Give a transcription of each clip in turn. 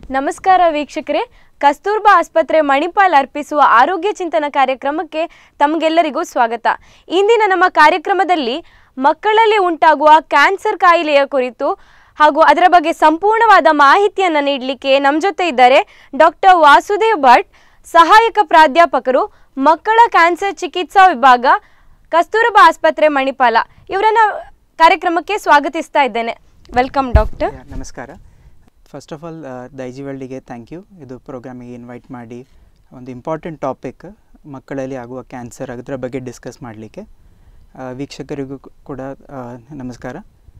ನಮಸ್ಕಾರ ವೀಕ್ಷಕರೇ ಕಸ್ತೂರ್ಬಾ ಆಸ್ಪತ್ರೆ ಮಣಿಪಾಲ್ ಅರ್ಪಿಸುವ ಆರೋಗ್ಯ ಚಿಂತನ ಕಾರ್ಯಕ್ರಮಕ್ಕೆ ತಮಗೆಲ್ಲರಿಗೂ ಸ್ವಾಗತ ಇಂದಿನ ನಮ್ಮ ಕಾರ್ಯಕ್ರಮದಲ್ಲಿ ಮಕ್ಕಳಲ್ಲಿ ಉಂಟಾಗುವ ಕ್ಯಾನ್ಸರ್ ಕಾಯಿಲೆಯ ಕುರಿತು ಹಾಗೂ ಅದರ ಬಗ್ಗೆ ಸಂಪೂರ್ಣವಾದ ಮಾಹಿತಿಯನ್ನು ನೀಡಲಿಕ್ಕೆ ನಮ್ಮ ಜೊತೆ ಇದ್ದಾರೆ ಡಾಕ್ಟರ್ ವಾಸುದೇವ್ ಭಟ್ ಸಹಾಯಕ ಪ್ರಾಧ್ಯಾಪಕರು ಮಕ್ಕಳ ಕ್ಯಾನ್ಸರ್ ಚಿಕಿತ್ಸಾ ವಿಭಾಗ ಕಸ್ತೂರಬಾ ಆಸ್ಪತ್ರೆ ಮಣಿಪಾಲ ಇವರನ್ನ ಕಾರ್ಯಕ್ರಮಕ್ಕೆ ಸ್ವಾಗತಿಸ್ತಾ ಇದ್ದೇನೆ ವೆಲ್ಕಮ್ ಡಾಕ್ಟರ್ ಯಾ, ನಮಸ್ಕಾರ ಫಸ್ಟ್ ಆಫ್ ಆಲ್ ದೈಜಿ ವರ್ಲ್ಡಿಗೆ ಥ್ಯಾಂಕ್ ಯು ಇದು ಪ್ರೋಗ್ರಾಮಿಗೆ ಇನ್ವೈಟ್ ಮಾಡಿ ಒಂದು ಇಂಪಾರ್ಟೆಂಟ್ ಟಾಪಿಕ್ ಮಕ್ಕಳಲ್ಲಿ ಆಗುವ ಕ್ಯಾನ್ಸರ್ ಅದರ ಬಗ್ಗೆ ಡಿಸ್ಕಸ್ ಮಾಡಲಿಕ್ಕೆ ವೀಕ್ಷಕರಿಗೂ ಕು- ಕೂಡ ಆ, ನಮಸ್ಕಾರ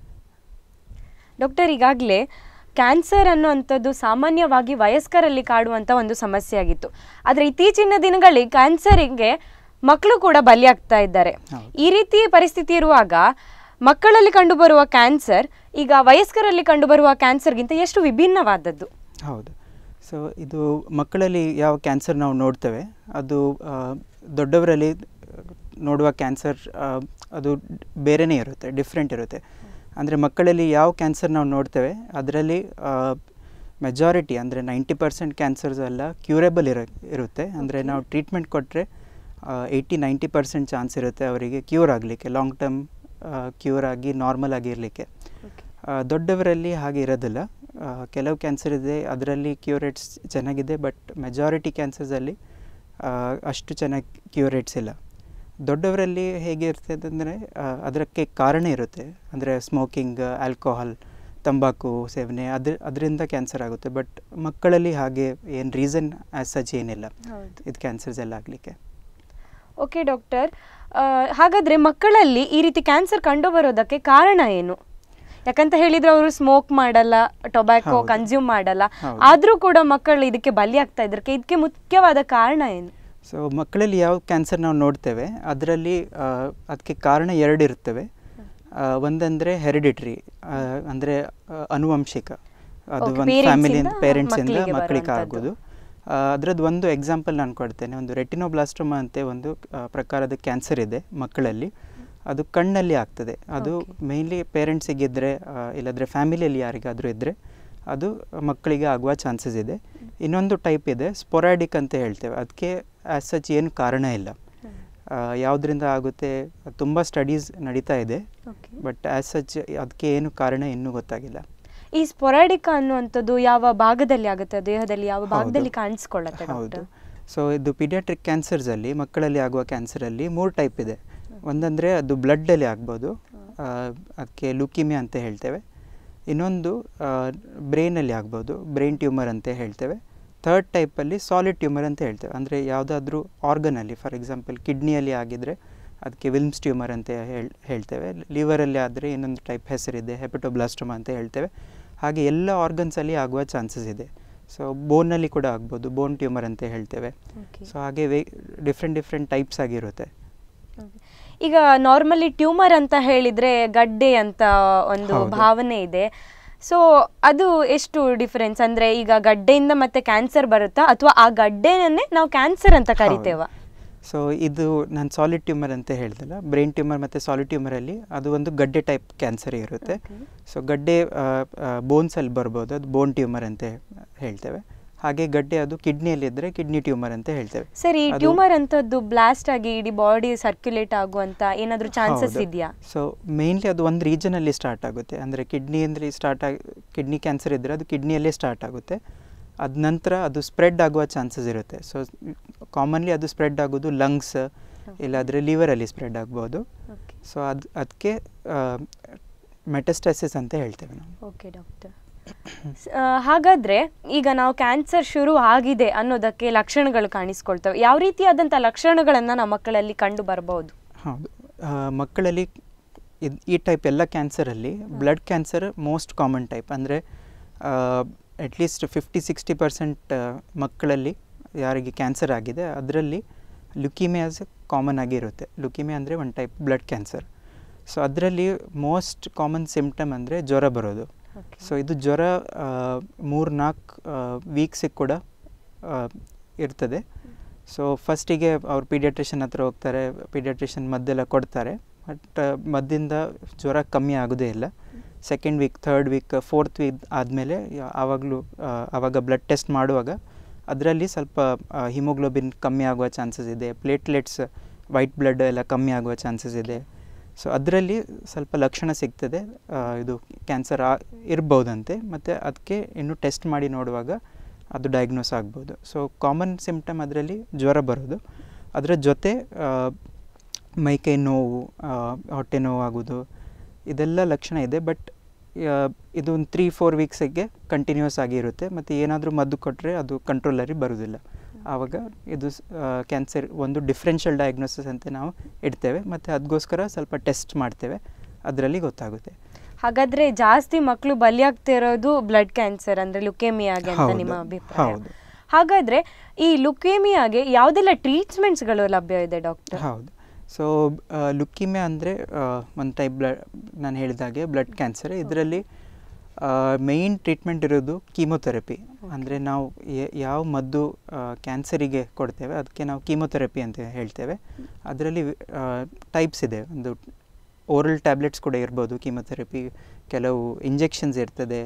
ಡಾಕ್ಟರ್ ಈಗಾಗಲೇ ಕ್ಯಾನ್ಸರ್ ಅನ್ನುವಂಥದ್ದು ಸಾಮಾನ್ಯವಾಗಿ ವಯಸ್ಕರಲ್ಲಿ ಕಾಡುವಂಥ ಒಂದು ಸಮಸ್ಯೆ ಆಗಿತ್ತು ಆದರೆ ಇತ್ತೀಚಿನ ದಿನಗಳಲ್ಲಿ ಕ್ಯಾನ್ಸರಿಗೆ ಮಕ್ಕಳು ಕೂಡ ಬಲಿಯಾಗ್ತಾ ಇದ್ದಾರೆ ಹೌದು. ಈ ರೀತಿ ಪರಿಸ್ಥಿತಿ ಇರುವಾಗ ಮಕ್ಕಳಲ್ಲಿ ಕಂಡುಬರುವ ಕ್ಯಾನ್ಸರ್ ಈಗ ವಯಸ್ಕರಲ್ಲಿ ಕಂಡುಬರುವ ಕ್ಯಾನ್ಸರ್ಗಿಂತ ಎಷ್ಟು ವಿಭಿನ್ನವಾದದ್ದು ಹೌದು ಸೊ ಇದು ಮಕ್ಕಳಲ್ಲಿ ಯಾವ ಕ್ಯಾನ್ಸರ್ ನಾವು ನೋಡ್ತೇವೆ ಅದು ಆ, ದೊಡ್ಡವರಲ್ಲಿ ನೋಡುವ ಕ್ಯಾನ್ಸರ್ ಅದು ಬೇರೆಯೇ ಇರುತ್ತೆ ಡಿಫ್ರೆಂಟ್ ಇರುತ್ತೆ ಅಂದರೆ ಮಕ್ಕಳಲ್ಲಿ ಯಾವ ಕ್ಯಾನ್ಸರ್ ನಾವು ನೋಡ್ತೇವೆ ಅದರಲ್ಲಿ ಮೆಜಾರಿಟಿ ಅಂದರೆ ನೈಂಟಿ ಪರ್ಸೆಂಟ್ ಕ್ಯಾನ್ಸರ್ಸ್ ಎಲ್ಲ ಕ್ಯೂರೇಬಲ್ ಇರೋ ಇರುತ್ತೆ ಅಂದರೆ ನಾವು ಟ್ರೀಟ್ಮೆಂಟ್ ಕೊಟ್ಟರೆ ಏಯ್ಟಿ ನೈಂಟಿ ಪರ್ಸೆಂಟ್ ಚಾನ್ಸ್ ಇರುತ್ತೆ ಅವರಿಗೆ ಕ್ಯೂರ್ ಆಗಲಿಕ್ಕೆ ಲಾಂಗ್ ಟರ್ಮ್ ಕ್ಯೂರ್ ಆಗಿ ನಾರ್ಮಲ್ ಆಗಿರಲಿಕ್ಕೆ ಆ, ದೊಡ್ಡವರಲ್ಲಿ ಹಾಗೆ ಇರೋದಿಲ್ಲ ಆ, ಕೆಲವು ಕ್ಯಾನ್ಸರ್ ಇದೆ ಅದರಲ್ಲಿ ಕ್ಯೂರ್ ರೇಟ್ಸ್ ಚೆನ್ನಾಗಿದೆ ಬಟ್ ಮೆಜಾರಿಟಿ ಕ್ಯಾನ್ಸರ್ಸಲ್ಲಿ ಅಷ್ಟು ಚೆನ್ನಾಗಿ ಕ್ಯೂರ್ ರೇಟ್ಸ್ ಇಲ್ಲ ದೊಡ್ಡವರಲ್ಲಿ ಹೇಗೆ ಇರ್ತದೆ ಅಂದರೆ ಅದಕ್ಕೆ ಕಾರಣ ಇರುತ್ತೆ ಅಂದರೆ ಸ್ಮೋಕಿಂಗ್ ಆಲ್ಕೋಹಾಲ್ ತಂಬಾಕು ಸೇವನೆ ಅದ್ರ ಅದರಿಂದ ಕ್ಯಾನ್ಸರ್ ಆಗುತ್ತೆ ಬಟ್ ಮಕ್ಕಳಲ್ಲಿ ಹಾಗೆ ಏನು ರೀಸನ್ ಆ್ಯಸ್ ಸಚ್ ಏನಿಲ್ಲ ಹೌದು ಇದು ಕ್ಯಾನ್ಸರ್ಸ್ ಎಲ್ಲ ಆಗಲಿಕ್ಕೆ ಓಕೆ ಡಾಕ್ಟರ್ ಹಾಗಾದ್ರೆ ಮಕ್ಕಳಲ್ಲಿ ಈ ರೀತಿ ಕ್ಯಾನ್ಸರ್ ಕಂಡು ಬರೋದಕ್ಕೆ ಕಾರಣ ಏನು ಯಾಕಂತ ಹೇಳಿದ್ರೆ ಅವರು ಸ್ಮೋಕ್ ಮಾಡಲ್ಲ ಟೊಬ್ಯಾಕೊ ಹೌದು. ಕನ್ಸ್ಯೂಮ್ ಮಾಡಲ್ಲ ಹೌದು. ಆದ್ರೂ ಕೂಡ ಮಕ್ಕಳು ಇದಕ್ಕೆ ಬಲಿಯಾಗ್ತಾ ಇದ್ದಕ್ಕೆ ಇದಕ್ಕೆ ಮುಖ್ಯವಾದ ಕಾರಣ ಏನು ಸೊ ಮಕ್ಕಳಲ್ಲಿ ಯಾವ ಕ್ಯಾನ್ಸರ್ ನಾವು ನೋಡ್ತೇವೆ ಅದರಲ್ಲಿ ಅದಕ್ಕೆ ಕಾರಣ ಎರಡು ಇರ್ತವೆ ಆ, ಒಂದಂದ್ರೆ ಹೆರಿಡಿಟ್ರಿ ಅಂದರೆ ಅನುವಂಶಿಕ ಅದು Okay, ಒಂದು parents ಫ್ಯಾಮಿಲಿಯಿಂದ ಇಂದ ಪೇರೆಂಟ್ಸಿಂದ ಮಕ್ಕಳಿಗೆ ಮಕ್ಕಳಿಗೆ ಬರುವಂಥದ್ದು. ಆಗೋದು ಅದರದ್ದು ಒಂದು ಎಕ್ಸಾಂಪಲ್ ನಾನು ಕೊಡ್ತೇನೆ ಒಂದು ರೆಟಿನೋಬ್ಲಾಸ್ಟೋಮಾ ಅಂತ ಒಂದು ಆ, ಪ್ರಕಾರದ ಕ್ಯಾನ್ಸರ್ ಇದೆ ಮಕ್ಕಳಲ್ಲಿ ಅದು ಕಣ್ಣಲ್ಲಿ ಆಗ್ತದೆ ಅದು ಮೇಯ್ನ್ಲಿ ಪೇರೆಂಟ್ಸಿಗಿದ್ದರೆ ಇಲ್ಲದ್ರೆ ಫ್ಯಾಮಿಲಿಯಲ್ಲಿ ಯಾರಿಗಾದರೂ ಇದ್ದರೆ ಅದು ಮಕ್ಕಳಿಗೆ ಆಗುವ ಚಾನ್ಸಸ್ ಇದೆ ಇನ್ನೊಂದು ಟೈಪ್ ಇದೆ ಸ್ಪೊರಾಡಿಕ್ ಅಂತ ಹೇಳ್ತೇವೆ ಅದಕ್ಕೆ ಆ್ಯಸ್ ಸಚ್ ಏನು ಕಾರಣ ಇಲ್ಲ ಯಾವುದರಿಂದ ಆಗುತ್ತೆ ತುಂಬ ಸ್ಟಡೀಸ್ ನಡೀತಾ ಇದೆ ಬಟ್ ಆ್ಯಸ್ ಸಚ್ ಅದಕ್ಕೆ ಏನು ಕಾರಣ ಇನ್ನೂ ಗೊತ್ತಾಗಿಲ್ಲ ಈ ಸ್ಪೊರಾಡಿಕ ಅನ್ನುವಂಥದ್ದು ಯಾವ ಭಾಗದಲ್ಲಿ ಆಗುತ್ತೆ ದೇಹದಲ್ಲಿ ಯಾವ ಭಾಗದಲ್ಲಿ ಹೌದು. ಕಾಣಿಸ್ಕೊಳ್ಳುತ್ತೆ ಹೌದು ಡಾಕ್ಟರ್ ಸೊ ಇದು ಪೀಡಿಯಾಟ್ರಿಕ್ ಕ್ಯಾನ್ಸರ್ಸಲ್ಲಿ ಮಕ್ಕಳಲ್ಲಿ ಆಗುವ ಕ್ಯಾನ್ಸರಲ್ಲಿ ಮೂರು ಟೈಪ್ ಇದೆ ಒಂದಂದರೆ ಅದು ಬ್ಲಡ್ಡಲ್ಲಿ ಆಗ್ಬೋದು ಆ, ಅದಕ್ಕೆ ಲುಕಿಮಿಯಾ ಅಂತ ಹೇಳ್ತೇವೆ ಇನ್ನೊಂದು ಬ್ರೈನಲ್ಲಿ ಆಗ್ಬೋದು ಬ್ರೈನ್ ಟ್ಯೂಮರ್ ಅಂತ ಹೇಳ್ತೇವೆ ಥರ್ಡ್ ಟೈಪಲ್ಲಿ ಸಾಲಿಡ್ ಟ್ಯೂಮರ್ ಅಂತ ಹೇಳ್ತೇವೆ ಅಂದರೆ ಯಾವುದಾದ್ರೂ ಆರ್ಗನಲ್ಲಿ ಫಾರ್ ಎಕ್ಸಾಂಪಲ್ ಕಿಡ್ನಿಯಲ್ಲಿ ಆಗಿದ್ದರೆ ಅದಕ್ಕೆ ವಿಲ್ಮ್ಸ್ ಟ್ಯೂಮರ್ ಅಂತ ಹೇಳ್ ಹೇಳ್ತೇವೆ ಲಿವರಲ್ಲಿ ಆದರೆ ಇನ್ನೊಂದು ಟೈಪ್ ಹೆಸರಿದೆ ಹೆಪಟೋಬ್ಲಾಸ್ಟೋಮಾ ಅಂತ ಹೇಳ್ತೇವೆ ಹಾಗೆ ಎಲ್ಲ ಆರ್ಗನ್ಸಲ್ಲಿ ಆಗುವ ಚಾನ್ಸಸ್ ಇದೆ ಸೊ ಬೋನಲ್ಲಿ ಕೂಡ ಆಗ್ಬೋದು ಬೋನ್ ಟ್ಯೂಮರ್ ಅಂತ ಹೇಳ್ತೇವೆ Okay. ಸೊ ಹಾಗೆ ವೇ ಡಿಫ್ರೆಂಟ್ ಡಿಫ್ರೆಂಟ್ ಟೈಪ್ಸ್ ಆಗಿರುತ್ತೆ ಈಗ ನಾರ್ಮಲಿ ಟ್ಯೂಮರ್ ಅಂತ ಹೇಳಿದ್ರೆ ಗಡ್ಡೆ ಅಂತ ಒಂದು ಹೌದು. ಭಾವನೆ ಇದೆ ಸೊ ಅದು ಎಷ್ಟು ಡಿಫರೆನ್ಸ್ ಅಂದ್ರೆ ಈಗ ಗಡ್ಡೆಯಿಂದ ಮತ್ತೆ ಕ್ಯಾನ್ಸರ್ ಬರುತ್ತಾ ಅಥವಾ ಆ ಗಡ್ಡೆನನ್ನೇ ನಾವು ಕ್ಯಾನ್ಸರ್ ಅಂತ ಕರಿತೇವ ಸೊ ಇದು ನಾನು ಸಾಲಿಡ್ ಟ್ಯೂಮರ್ ಅಂತ ಹೇಳ್ದಲ್ಲ ಬ್ರೈನ್ ಟ್ಯೂಮರ್ ಮತ್ತು ಸಾಲಿಡ್ ಟ್ಯೂಮರಲ್ಲಿ ಅದು ಒಂದು ಗಡ್ಡೆ ಟೈಪ್ ಕ್ಯಾನ್ಸರ್ ಇರುತ್ತೆ ಸೊ ಗಡ್ಡೆ ಬೋನ್ಸಲ್ಲಿ ಬರ್ಬೋದು ಅದು ಬೋನ್ ಟ್ಯೂಮರ್ ಅಂತ ಹೇಳ್ತೇವೆ ಹಾಗೆ ಗಡ್ಡೆ ಅದು ಕಿಡ್ನಿಯಲ್ಲಿ ಇದ್ದರೆ ಕಿಡ್ನಿ ಟ್ಯೂಮರ್ ಅಂತ ಹೇಳ್ತೇವೆ ಸರಿ ಅದು- ಟ್ಯೂಮರ್ ಅಂತದ್ದು ಬ್ಲಾಸ್ಟ್ ಆಗಿ ಇಡೀ ಬಾಡಿ ಸರ್ಕ್ಯುಲೇಟ್ ಆಗುವಂತ ಏನಾದ್ರೂ ಚಾನ್ಸಸ್ ಹೌದು. ಇದೆಯಾ ಸೊ ಮೇನ್ಲಿ ಅದು ಒಂದು ರೀಜನಲ್ಲಿ ಸ್ಟಾರ್ಟ್ ಆಗುತ್ತೆ ಅಂದರೆ ಕಿಡ್ನಿ ಅಂದರೆ ಸ್ಟಾರ್ಟ್ ಆಗಿ ಕಿಡ್ನಿ ಕ್ಯಾನ್ಸರ್ ಇದ್ದರೆ ಅದು ಕಿಡ್ನಿಯಲ್ಲೇ ಸ್ಟಾರ್ಟ್ ಆಗುತ್ತೆ ಅದ ನಂತರ ಅದು ಸ್ಪ್ರೆಡ್ ಆಗುವ ಚಾನ್ಸಸ್ ಇರುತ್ತೆ ಸೊ ಕಾಮನ್ಲಿ ಅದು ಸ್ಪ್ರೆಡ್ ಆಗೋದು ಲಂಗ್ಸ್ ಇಲ್ಲಾದರೆ ಲಿವರಲ್ಲಿ ಸ್ಪ್ರೆಡ್ ಆಗ್ಬೋದು ಸೊ ಅದು ಅದಕ್ಕೆ ಮೆಟಸ್ಟೈಸಿಸ್ ಅಂತ ಹೇಳ್ತೇವೆ ನಾವು ಓಕೆ ಡಾಕ್ಟರ್ ಹಾಗಾದ್ರೆ ಈಗ ನಾವು ಕ್ಯಾನ್ಸರ್ ಶುರು ಆಗಿದೆ ಅನ್ನೋದಕ್ಕೆ ಲಕ್ಷಣಗಳು ಕಾಣಿಸ್ಕೊಳ್ತವೆ ಯಾವ ರೀತಿಯಾದಂಥ ಲಕ್ಷಣಗಳನ್ನ ನಮ್ಮ ಮಕ್ಕಳಲ್ಲಿ ಕಂಡು ಬರಬಹುದು ಹೌದು ಆ, ಮಕ್ಕಳಲ್ಲಿ ಇದ್- ಈ ಟೈಪ್ ಎಲ್ಲ ಕ್ಯಾನ್ಸರಲ್ಲಿ blood cancer most common type ಅಂದರೆ ಅಟ್ಲೀಸ್ಟ್ ಫಿಫ್ಟಿ ಸಿಕ್ಸ್ಟಿ ಪರ್ಸೆಂಟ್ ಮಕ್ಕಳಲ್ಲಿ ಯಾರಿಗೆ ಕ್ಯಾನ್ಸರ್ ಆಗಿದೆ ಅದರಲ್ಲಿ ಲುಕಿಮಿಯಾಸ್ ಕಾಮನ್ ಆಗಿರುತ್ತೆ ಲುಕಿಮಿಯಾ ಅಂದರೆ ಒಂದು ಟೈಪ್ ಬ್ಲಡ್ ಕ್ಯಾನ್ಸರ್ ಸೊ ಅದರಲ್ಲಿ ಮೋಸ್ಟ್ ಕಾಮನ್ ಸಿಮ್ಟಮ್ ಅಂದರೆ ಜ್ವರ ಬರೋದು ಸೊ ಇದು ಜ್ವರ ಮೂರು ನಾಲ್ಕು ವೀಕ್ಸಿಗೆ ಕೂಡ ಆ, ಇರ್ತದೆ ಸೊ ಫಸ್ಟಿಗೆ ಅವ್ರು ಪೀಡಿಯಾಟ್ರಿಷನ್ ಹತ್ರ ಹೋಗ್ತಾರೆ ಪೀಡಿಯಾಟ್ರಿಷನ್ ಮದ್ದೆಲ್ಲ ಕೊಡ್ತಾರೆ ಬಟ್ ಮದ್ದಿಂದ ಜ್ವರ ಕಮ್ಮಿ ಆಗೋದೇ ಇಲ್ಲ second week third week fourth week ಆದಮೇಲೆ ಆವಾಗಲೂ ಆವಾಗ ಬ್ಲಡ್ ಟೆಸ್ಟ್ ಮಾಡುವಾಗ ಅದರಲ್ಲಿ ಸ್ವಲ್ಪ ಹಿಮೋಗ್ಲೋಬಿನ್ ಕಮ್ಮಿ ಆಗುವ ಚಾನ್ಸಸ್ ಇದೆ ಪ್ಲೇಟ್ಲೆಟ್ಸ್ ವೈಟ್ ಬ್ಲಡ್ ಎಲ್ಲ ಕಮ್ಮಿ ಆಗುವ ಚಾನ್ಸಸ್ ಇದೆ ಸೊ ಅದರಲ್ಲಿ ಸ್ವಲ್ಪ ಲಕ್ಷಣ ಸಿಗ್ತದೆ ಆ, ಇದು ಕ್ಯಾನ್ಸರ್ ಆ ಇರ್ಬೋದಂತೆ ಮತ್ತು ಅದಕ್ಕೆ ಇನ್ನು ಟೆಸ್ಟ್ ಮಾಡಿ ನೋಡುವಾಗ ಅದು ಡಯಾಗ್ನೋಸ್ ಆಗ್ಬೋದು ಸೊ ಕಾಮನ್ ಸಿಮ್ಟಮ್ ಅದರಲ್ಲಿ ಜ್ವರ ಬರೋದು ಅದರ ಜೊತೆ ಆ, ಮೈಕೈ ನೋವು ಆ, ಹೊಟ್ಟೆ ನೋವು ಆಗೋದು ಇದೆಲ್ಲ ಲಕ್ಷಣ ಇದೆ ಬಟ್ ಇದು ಒಂದು ತ್ರೀ ಫೋರ್ ವೀಕ್ಸಿಗೆ ಕಂಟಿನ್ಯೂಸ್ ಆಗಿ ಇರುತ್ತೆ ಮತ್ತು ಏನಾದರೂ ಮದ್ದು ಕೊಟ್ಟರೆ ಅದು ಕಂಟ್ರೋಲರಿ ಬರೋದಿಲ್ಲ ಆವಾಗ ಇದು ಕ್ಯಾನ್ಸರ್ ಒಂದು ಡಿಫ್ರೆನ್ಷಿಯಲ್ ಡಯಾಗ್ನೋಸಿಸ್ ಅಂತ ನಾವು ಇಡ್ತೇವೆ ಮತ್ತು ಅದಕ್ಕೋಸ್ಕರ ಸ್ವಲ್ಪ ಟೆಸ್ಟ್ ಮಾಡ್ತೇವೆ ಅದರಲ್ಲಿ ಗೊತ್ತಾಗುತ್ತೆ ಹಾಗಾದ್ರೆ ಜಾಸ್ತಿ ಮಕ್ಕಳು ಬಲಿಯಾಗ್ತಿರೋದು ಬ್ಲಡ್ ಕ್ಯಾನ್ಸರ್ ಅಂದ್ರೆ ಲುಕೇಮಿಯಾಗೆ ಅಂತ ಹೌದು, ನಿಮ್ಮ ಅಭಿಪ್ರಾಯ ಹೌದು. ಹಾಗಾದ್ರೆ ಈ ಲುಕೇಮಿಯಾಗೆ ಯಾವುದೆಲ್ಲ ಟ್ರೀಟ್ಮೆಂಟ್ಸ್ಗಳು ಲಭ್ಯ ಇದೆ ಡಾಕ್ಟರ್ ಹೌದು ಸೊ ಲುಕ್ಕಿಮೆ ಅಂದರೆ ಒಂದು ಟೈಪ್ ಬ್ಲಡ್ ನಾನು ಹೇಳಿದಾಗೆ ಬ್ಲಡ್ ಕ್ಯಾನ್ಸರ್ ಇದರಲ್ಲಿ ಮೇಯ್ನ್ ಟ್ರೀಟ್ಮೆಂಟ್ ಇರೋದು ಕೀಮೊಥೆರಪಿ ಅಂದರೆ ನಾವು ಯ- ಯಾವ ಮದ್ದು ಕ್ಯಾನ್ಸರಿಗೆ ಕೊಡ್ತೇವೆ ಅದಕ್ಕೆ ನಾವು ಕೀಮೊಥೆರಪಿ ಅಂತ ಹೇಳ್ತೇವೆ ಅದರಲ್ಲಿ ಟೈಪ್ಸ್ ಇದೆ ಒಂದು ಓರಲ್ ಟ್ಯಾಬ್ಲೆಟ್ಸ್ ಕೂಡ ಇರ್ಬೋದು ಕೀಮೊಥೆರಪಿ ಕೆಲವು ಇಂಜೆಕ್ಷನ್ಸ್ ಇರ್ತದೆ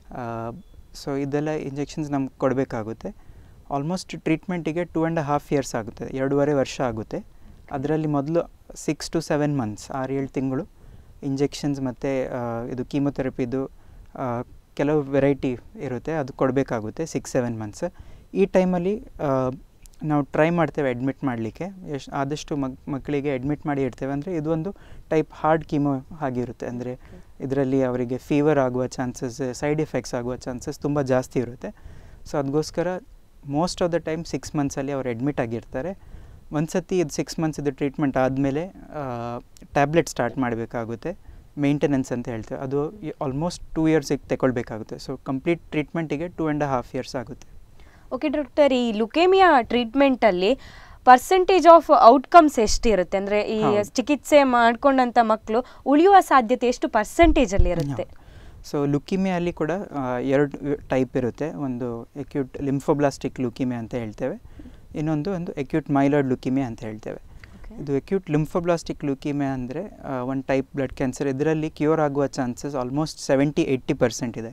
ಸೊ ಇದೆಲ್ಲ ಇಂಜೆಕ್ಷನ್ಸ್ ನಮ್ಗೆ ಕೊಡಬೇಕಾಗುತ್ತೆ ಆಲ್ಮೋಸ್ಟ್ ಟ್ರೀಟ್ಮೆಂಟಿಗೆ ಟೂ ಆ್ಯಂಡ್ ಹಾಫ್ ಇಯರ್ಸ್ ಆಗುತ್ತೆ ಎರಡೂವರೆ ವರ್ಷ ಆಗುತ್ತೆ ಅದರಲ್ಲಿ ಮೊದಲು ಸಿಕ್ಸ್ ಟು ಸೆವೆನ್ ಮಂತ್ಸ್ ಆರು ಏಳು ತಿಂಗಳು ಇಂಜೆಕ್ಷನ್ಸ್ ಮತ್ತು ಇದು ಕೀಮೊಥೆರಪಿದು ಕೆಲವು ವೆರೈಟಿ ಇರುತ್ತೆ ಅದು ಕೊಡಬೇಕಾಗುತ್ತೆ ಸಿಕ್ಸ್ ಸೆವೆನ್ ಮಂತ್ಸ್ ಈ ಟೈಮಲ್ಲಿ ನಾವು ಟ್ರೈ ಮಾಡ್ತೇವೆ ಅಡ್ಮಿಟ್ ಮಾಡಲಿಕ್ಕೆ ಎಷ್ಟು ಆದಷ್ಟು ಮಗ್ ಮಕ್ಕಳಿಗೆ ಅಡ್ಮಿಟ್ ಮಾಡಿ ಇಡ್ತೇವೆ ಅಂದರೆ ಇದು ಒಂದು ಟೈಪ್ ಹಾರ್ಡ್ ಕೀಮೋ ಆಗಿರುತ್ತೆ ಅಂದರೆ ಇದರಲ್ಲಿ ಅವರಿಗೆ ಫೀವರ್ ಆಗುವ ಚಾನ್ಸಸ್ ಸೈಡ್ ಎಫೆಕ್ಟ್ಸ್ ಆಗುವ ಚಾನ್ಸಸ್ ತುಂಬ ಜಾಸ್ತಿ ಇರುತ್ತೆ ಸೊ ಅದಕ್ಕೋಸ್ಕರ most of the time six ಮಂತ್ಸಲ್ಲಿ ಅವ್ರು ಅಡ್ಮಿಟ್ ಆಗಿರ್ತಾರೆ ಒಂದು ಸತಿ ಇದು ಸಿಕ್ಸ್ ಮಂತ್ಸ್ ಇದು ಟ್ರೀಟ್ಮೆಂಟ್ ಆದಮೇಲೆ ಟ್ಯಾಬ್ಲೆಟ್ ಸ್ಟಾರ್ಟ್ ಮಾಡಬೇಕಾಗುತ್ತೆ ಮೇಂಟೆನೆನ್ಸ್ ಅಂತ ಹೇಳ್ತೇವೆ ಅದು ಆಲ್ಮೋಸ್ಟ್ ಟೂ ಇಯರ್ಸಿಗೆ ತಗೊಳ್ಬೇಕಾಗುತ್ತೆ ಸೊ ಕಂಪ್ಲೀಟ್ ಟ್ರೀಟ್ಮೆಂಟಿಗೆ ಟೂ ಆ್ಯಂಡ್ ಹಾಫ್ ಇಯರ್ಸ್ ಆಗುತ್ತೆ ಓಕೆ ಡಾಕ್ಟರ್ ಈ ಲುಕೇಮಿಯಾ ಟ್ರೀಟ್ಮೆಂಟ್ ಅಲ್ಲಿ ಪರ್ಸೆಂಟೇಜ್ ಆಫ್ ಔಟ್ಕಮ್ಸ್ ಎಷ್ಟಿರುತ್ತೆ ಅಂದ್ರೆ ಈ ಹೌದು. ಚಿಕಿತ್ಸೆ ಮಾಡ್ಕೊಂಡಂತ ಮಕ್ಕಳು ಉಳಿಯುವ ಸಾಧ್ಯತೆ ಎಷ್ಟು ಪರ್ಸೆಂಟೇಜ್ ಅಲ್ಲಿ ಇರುತ್ತೆ ಸೊ ಲುಕಿಮಿಯಲ್ಲಿ ಕೂಡ ಆ, ಎರಡು ಟೈಪ್ ಇರುತ್ತೆ ಒಂದು ಎಕ್ಯೂಟ್ ಲಿಂಫೋಬ್ಲಾಸ್ಟಿಕ್ ಲುಕಿಮೆ ಅಂತ ಹೇಳ್ತೇವೆ ಇನ್ನೊಂದು ಒಂದು ಎಕ್ಯೂಟ್ ಮೈಲಾಯ್ಡ್ ಲುಕಿಮೆ ಅಂತ ಹೇಳ್ತೇವೆ ಇದು ಎಕ್ಯೂಟ್ ಲಿಂಫೋಬ್ಲಾಸ್ಟಿಕ್ ಲುಕಿಮೆ ಅಂದರೆ ಒಂದು ಟೈಪ್ ಬ್ಲಡ್ ಕ್ಯಾನ್ಸರ್ ಇದರಲ್ಲಿ ಕ್ಯೂರ್ ಆಗುವ chances almost seventy eighty percent ಇದೆ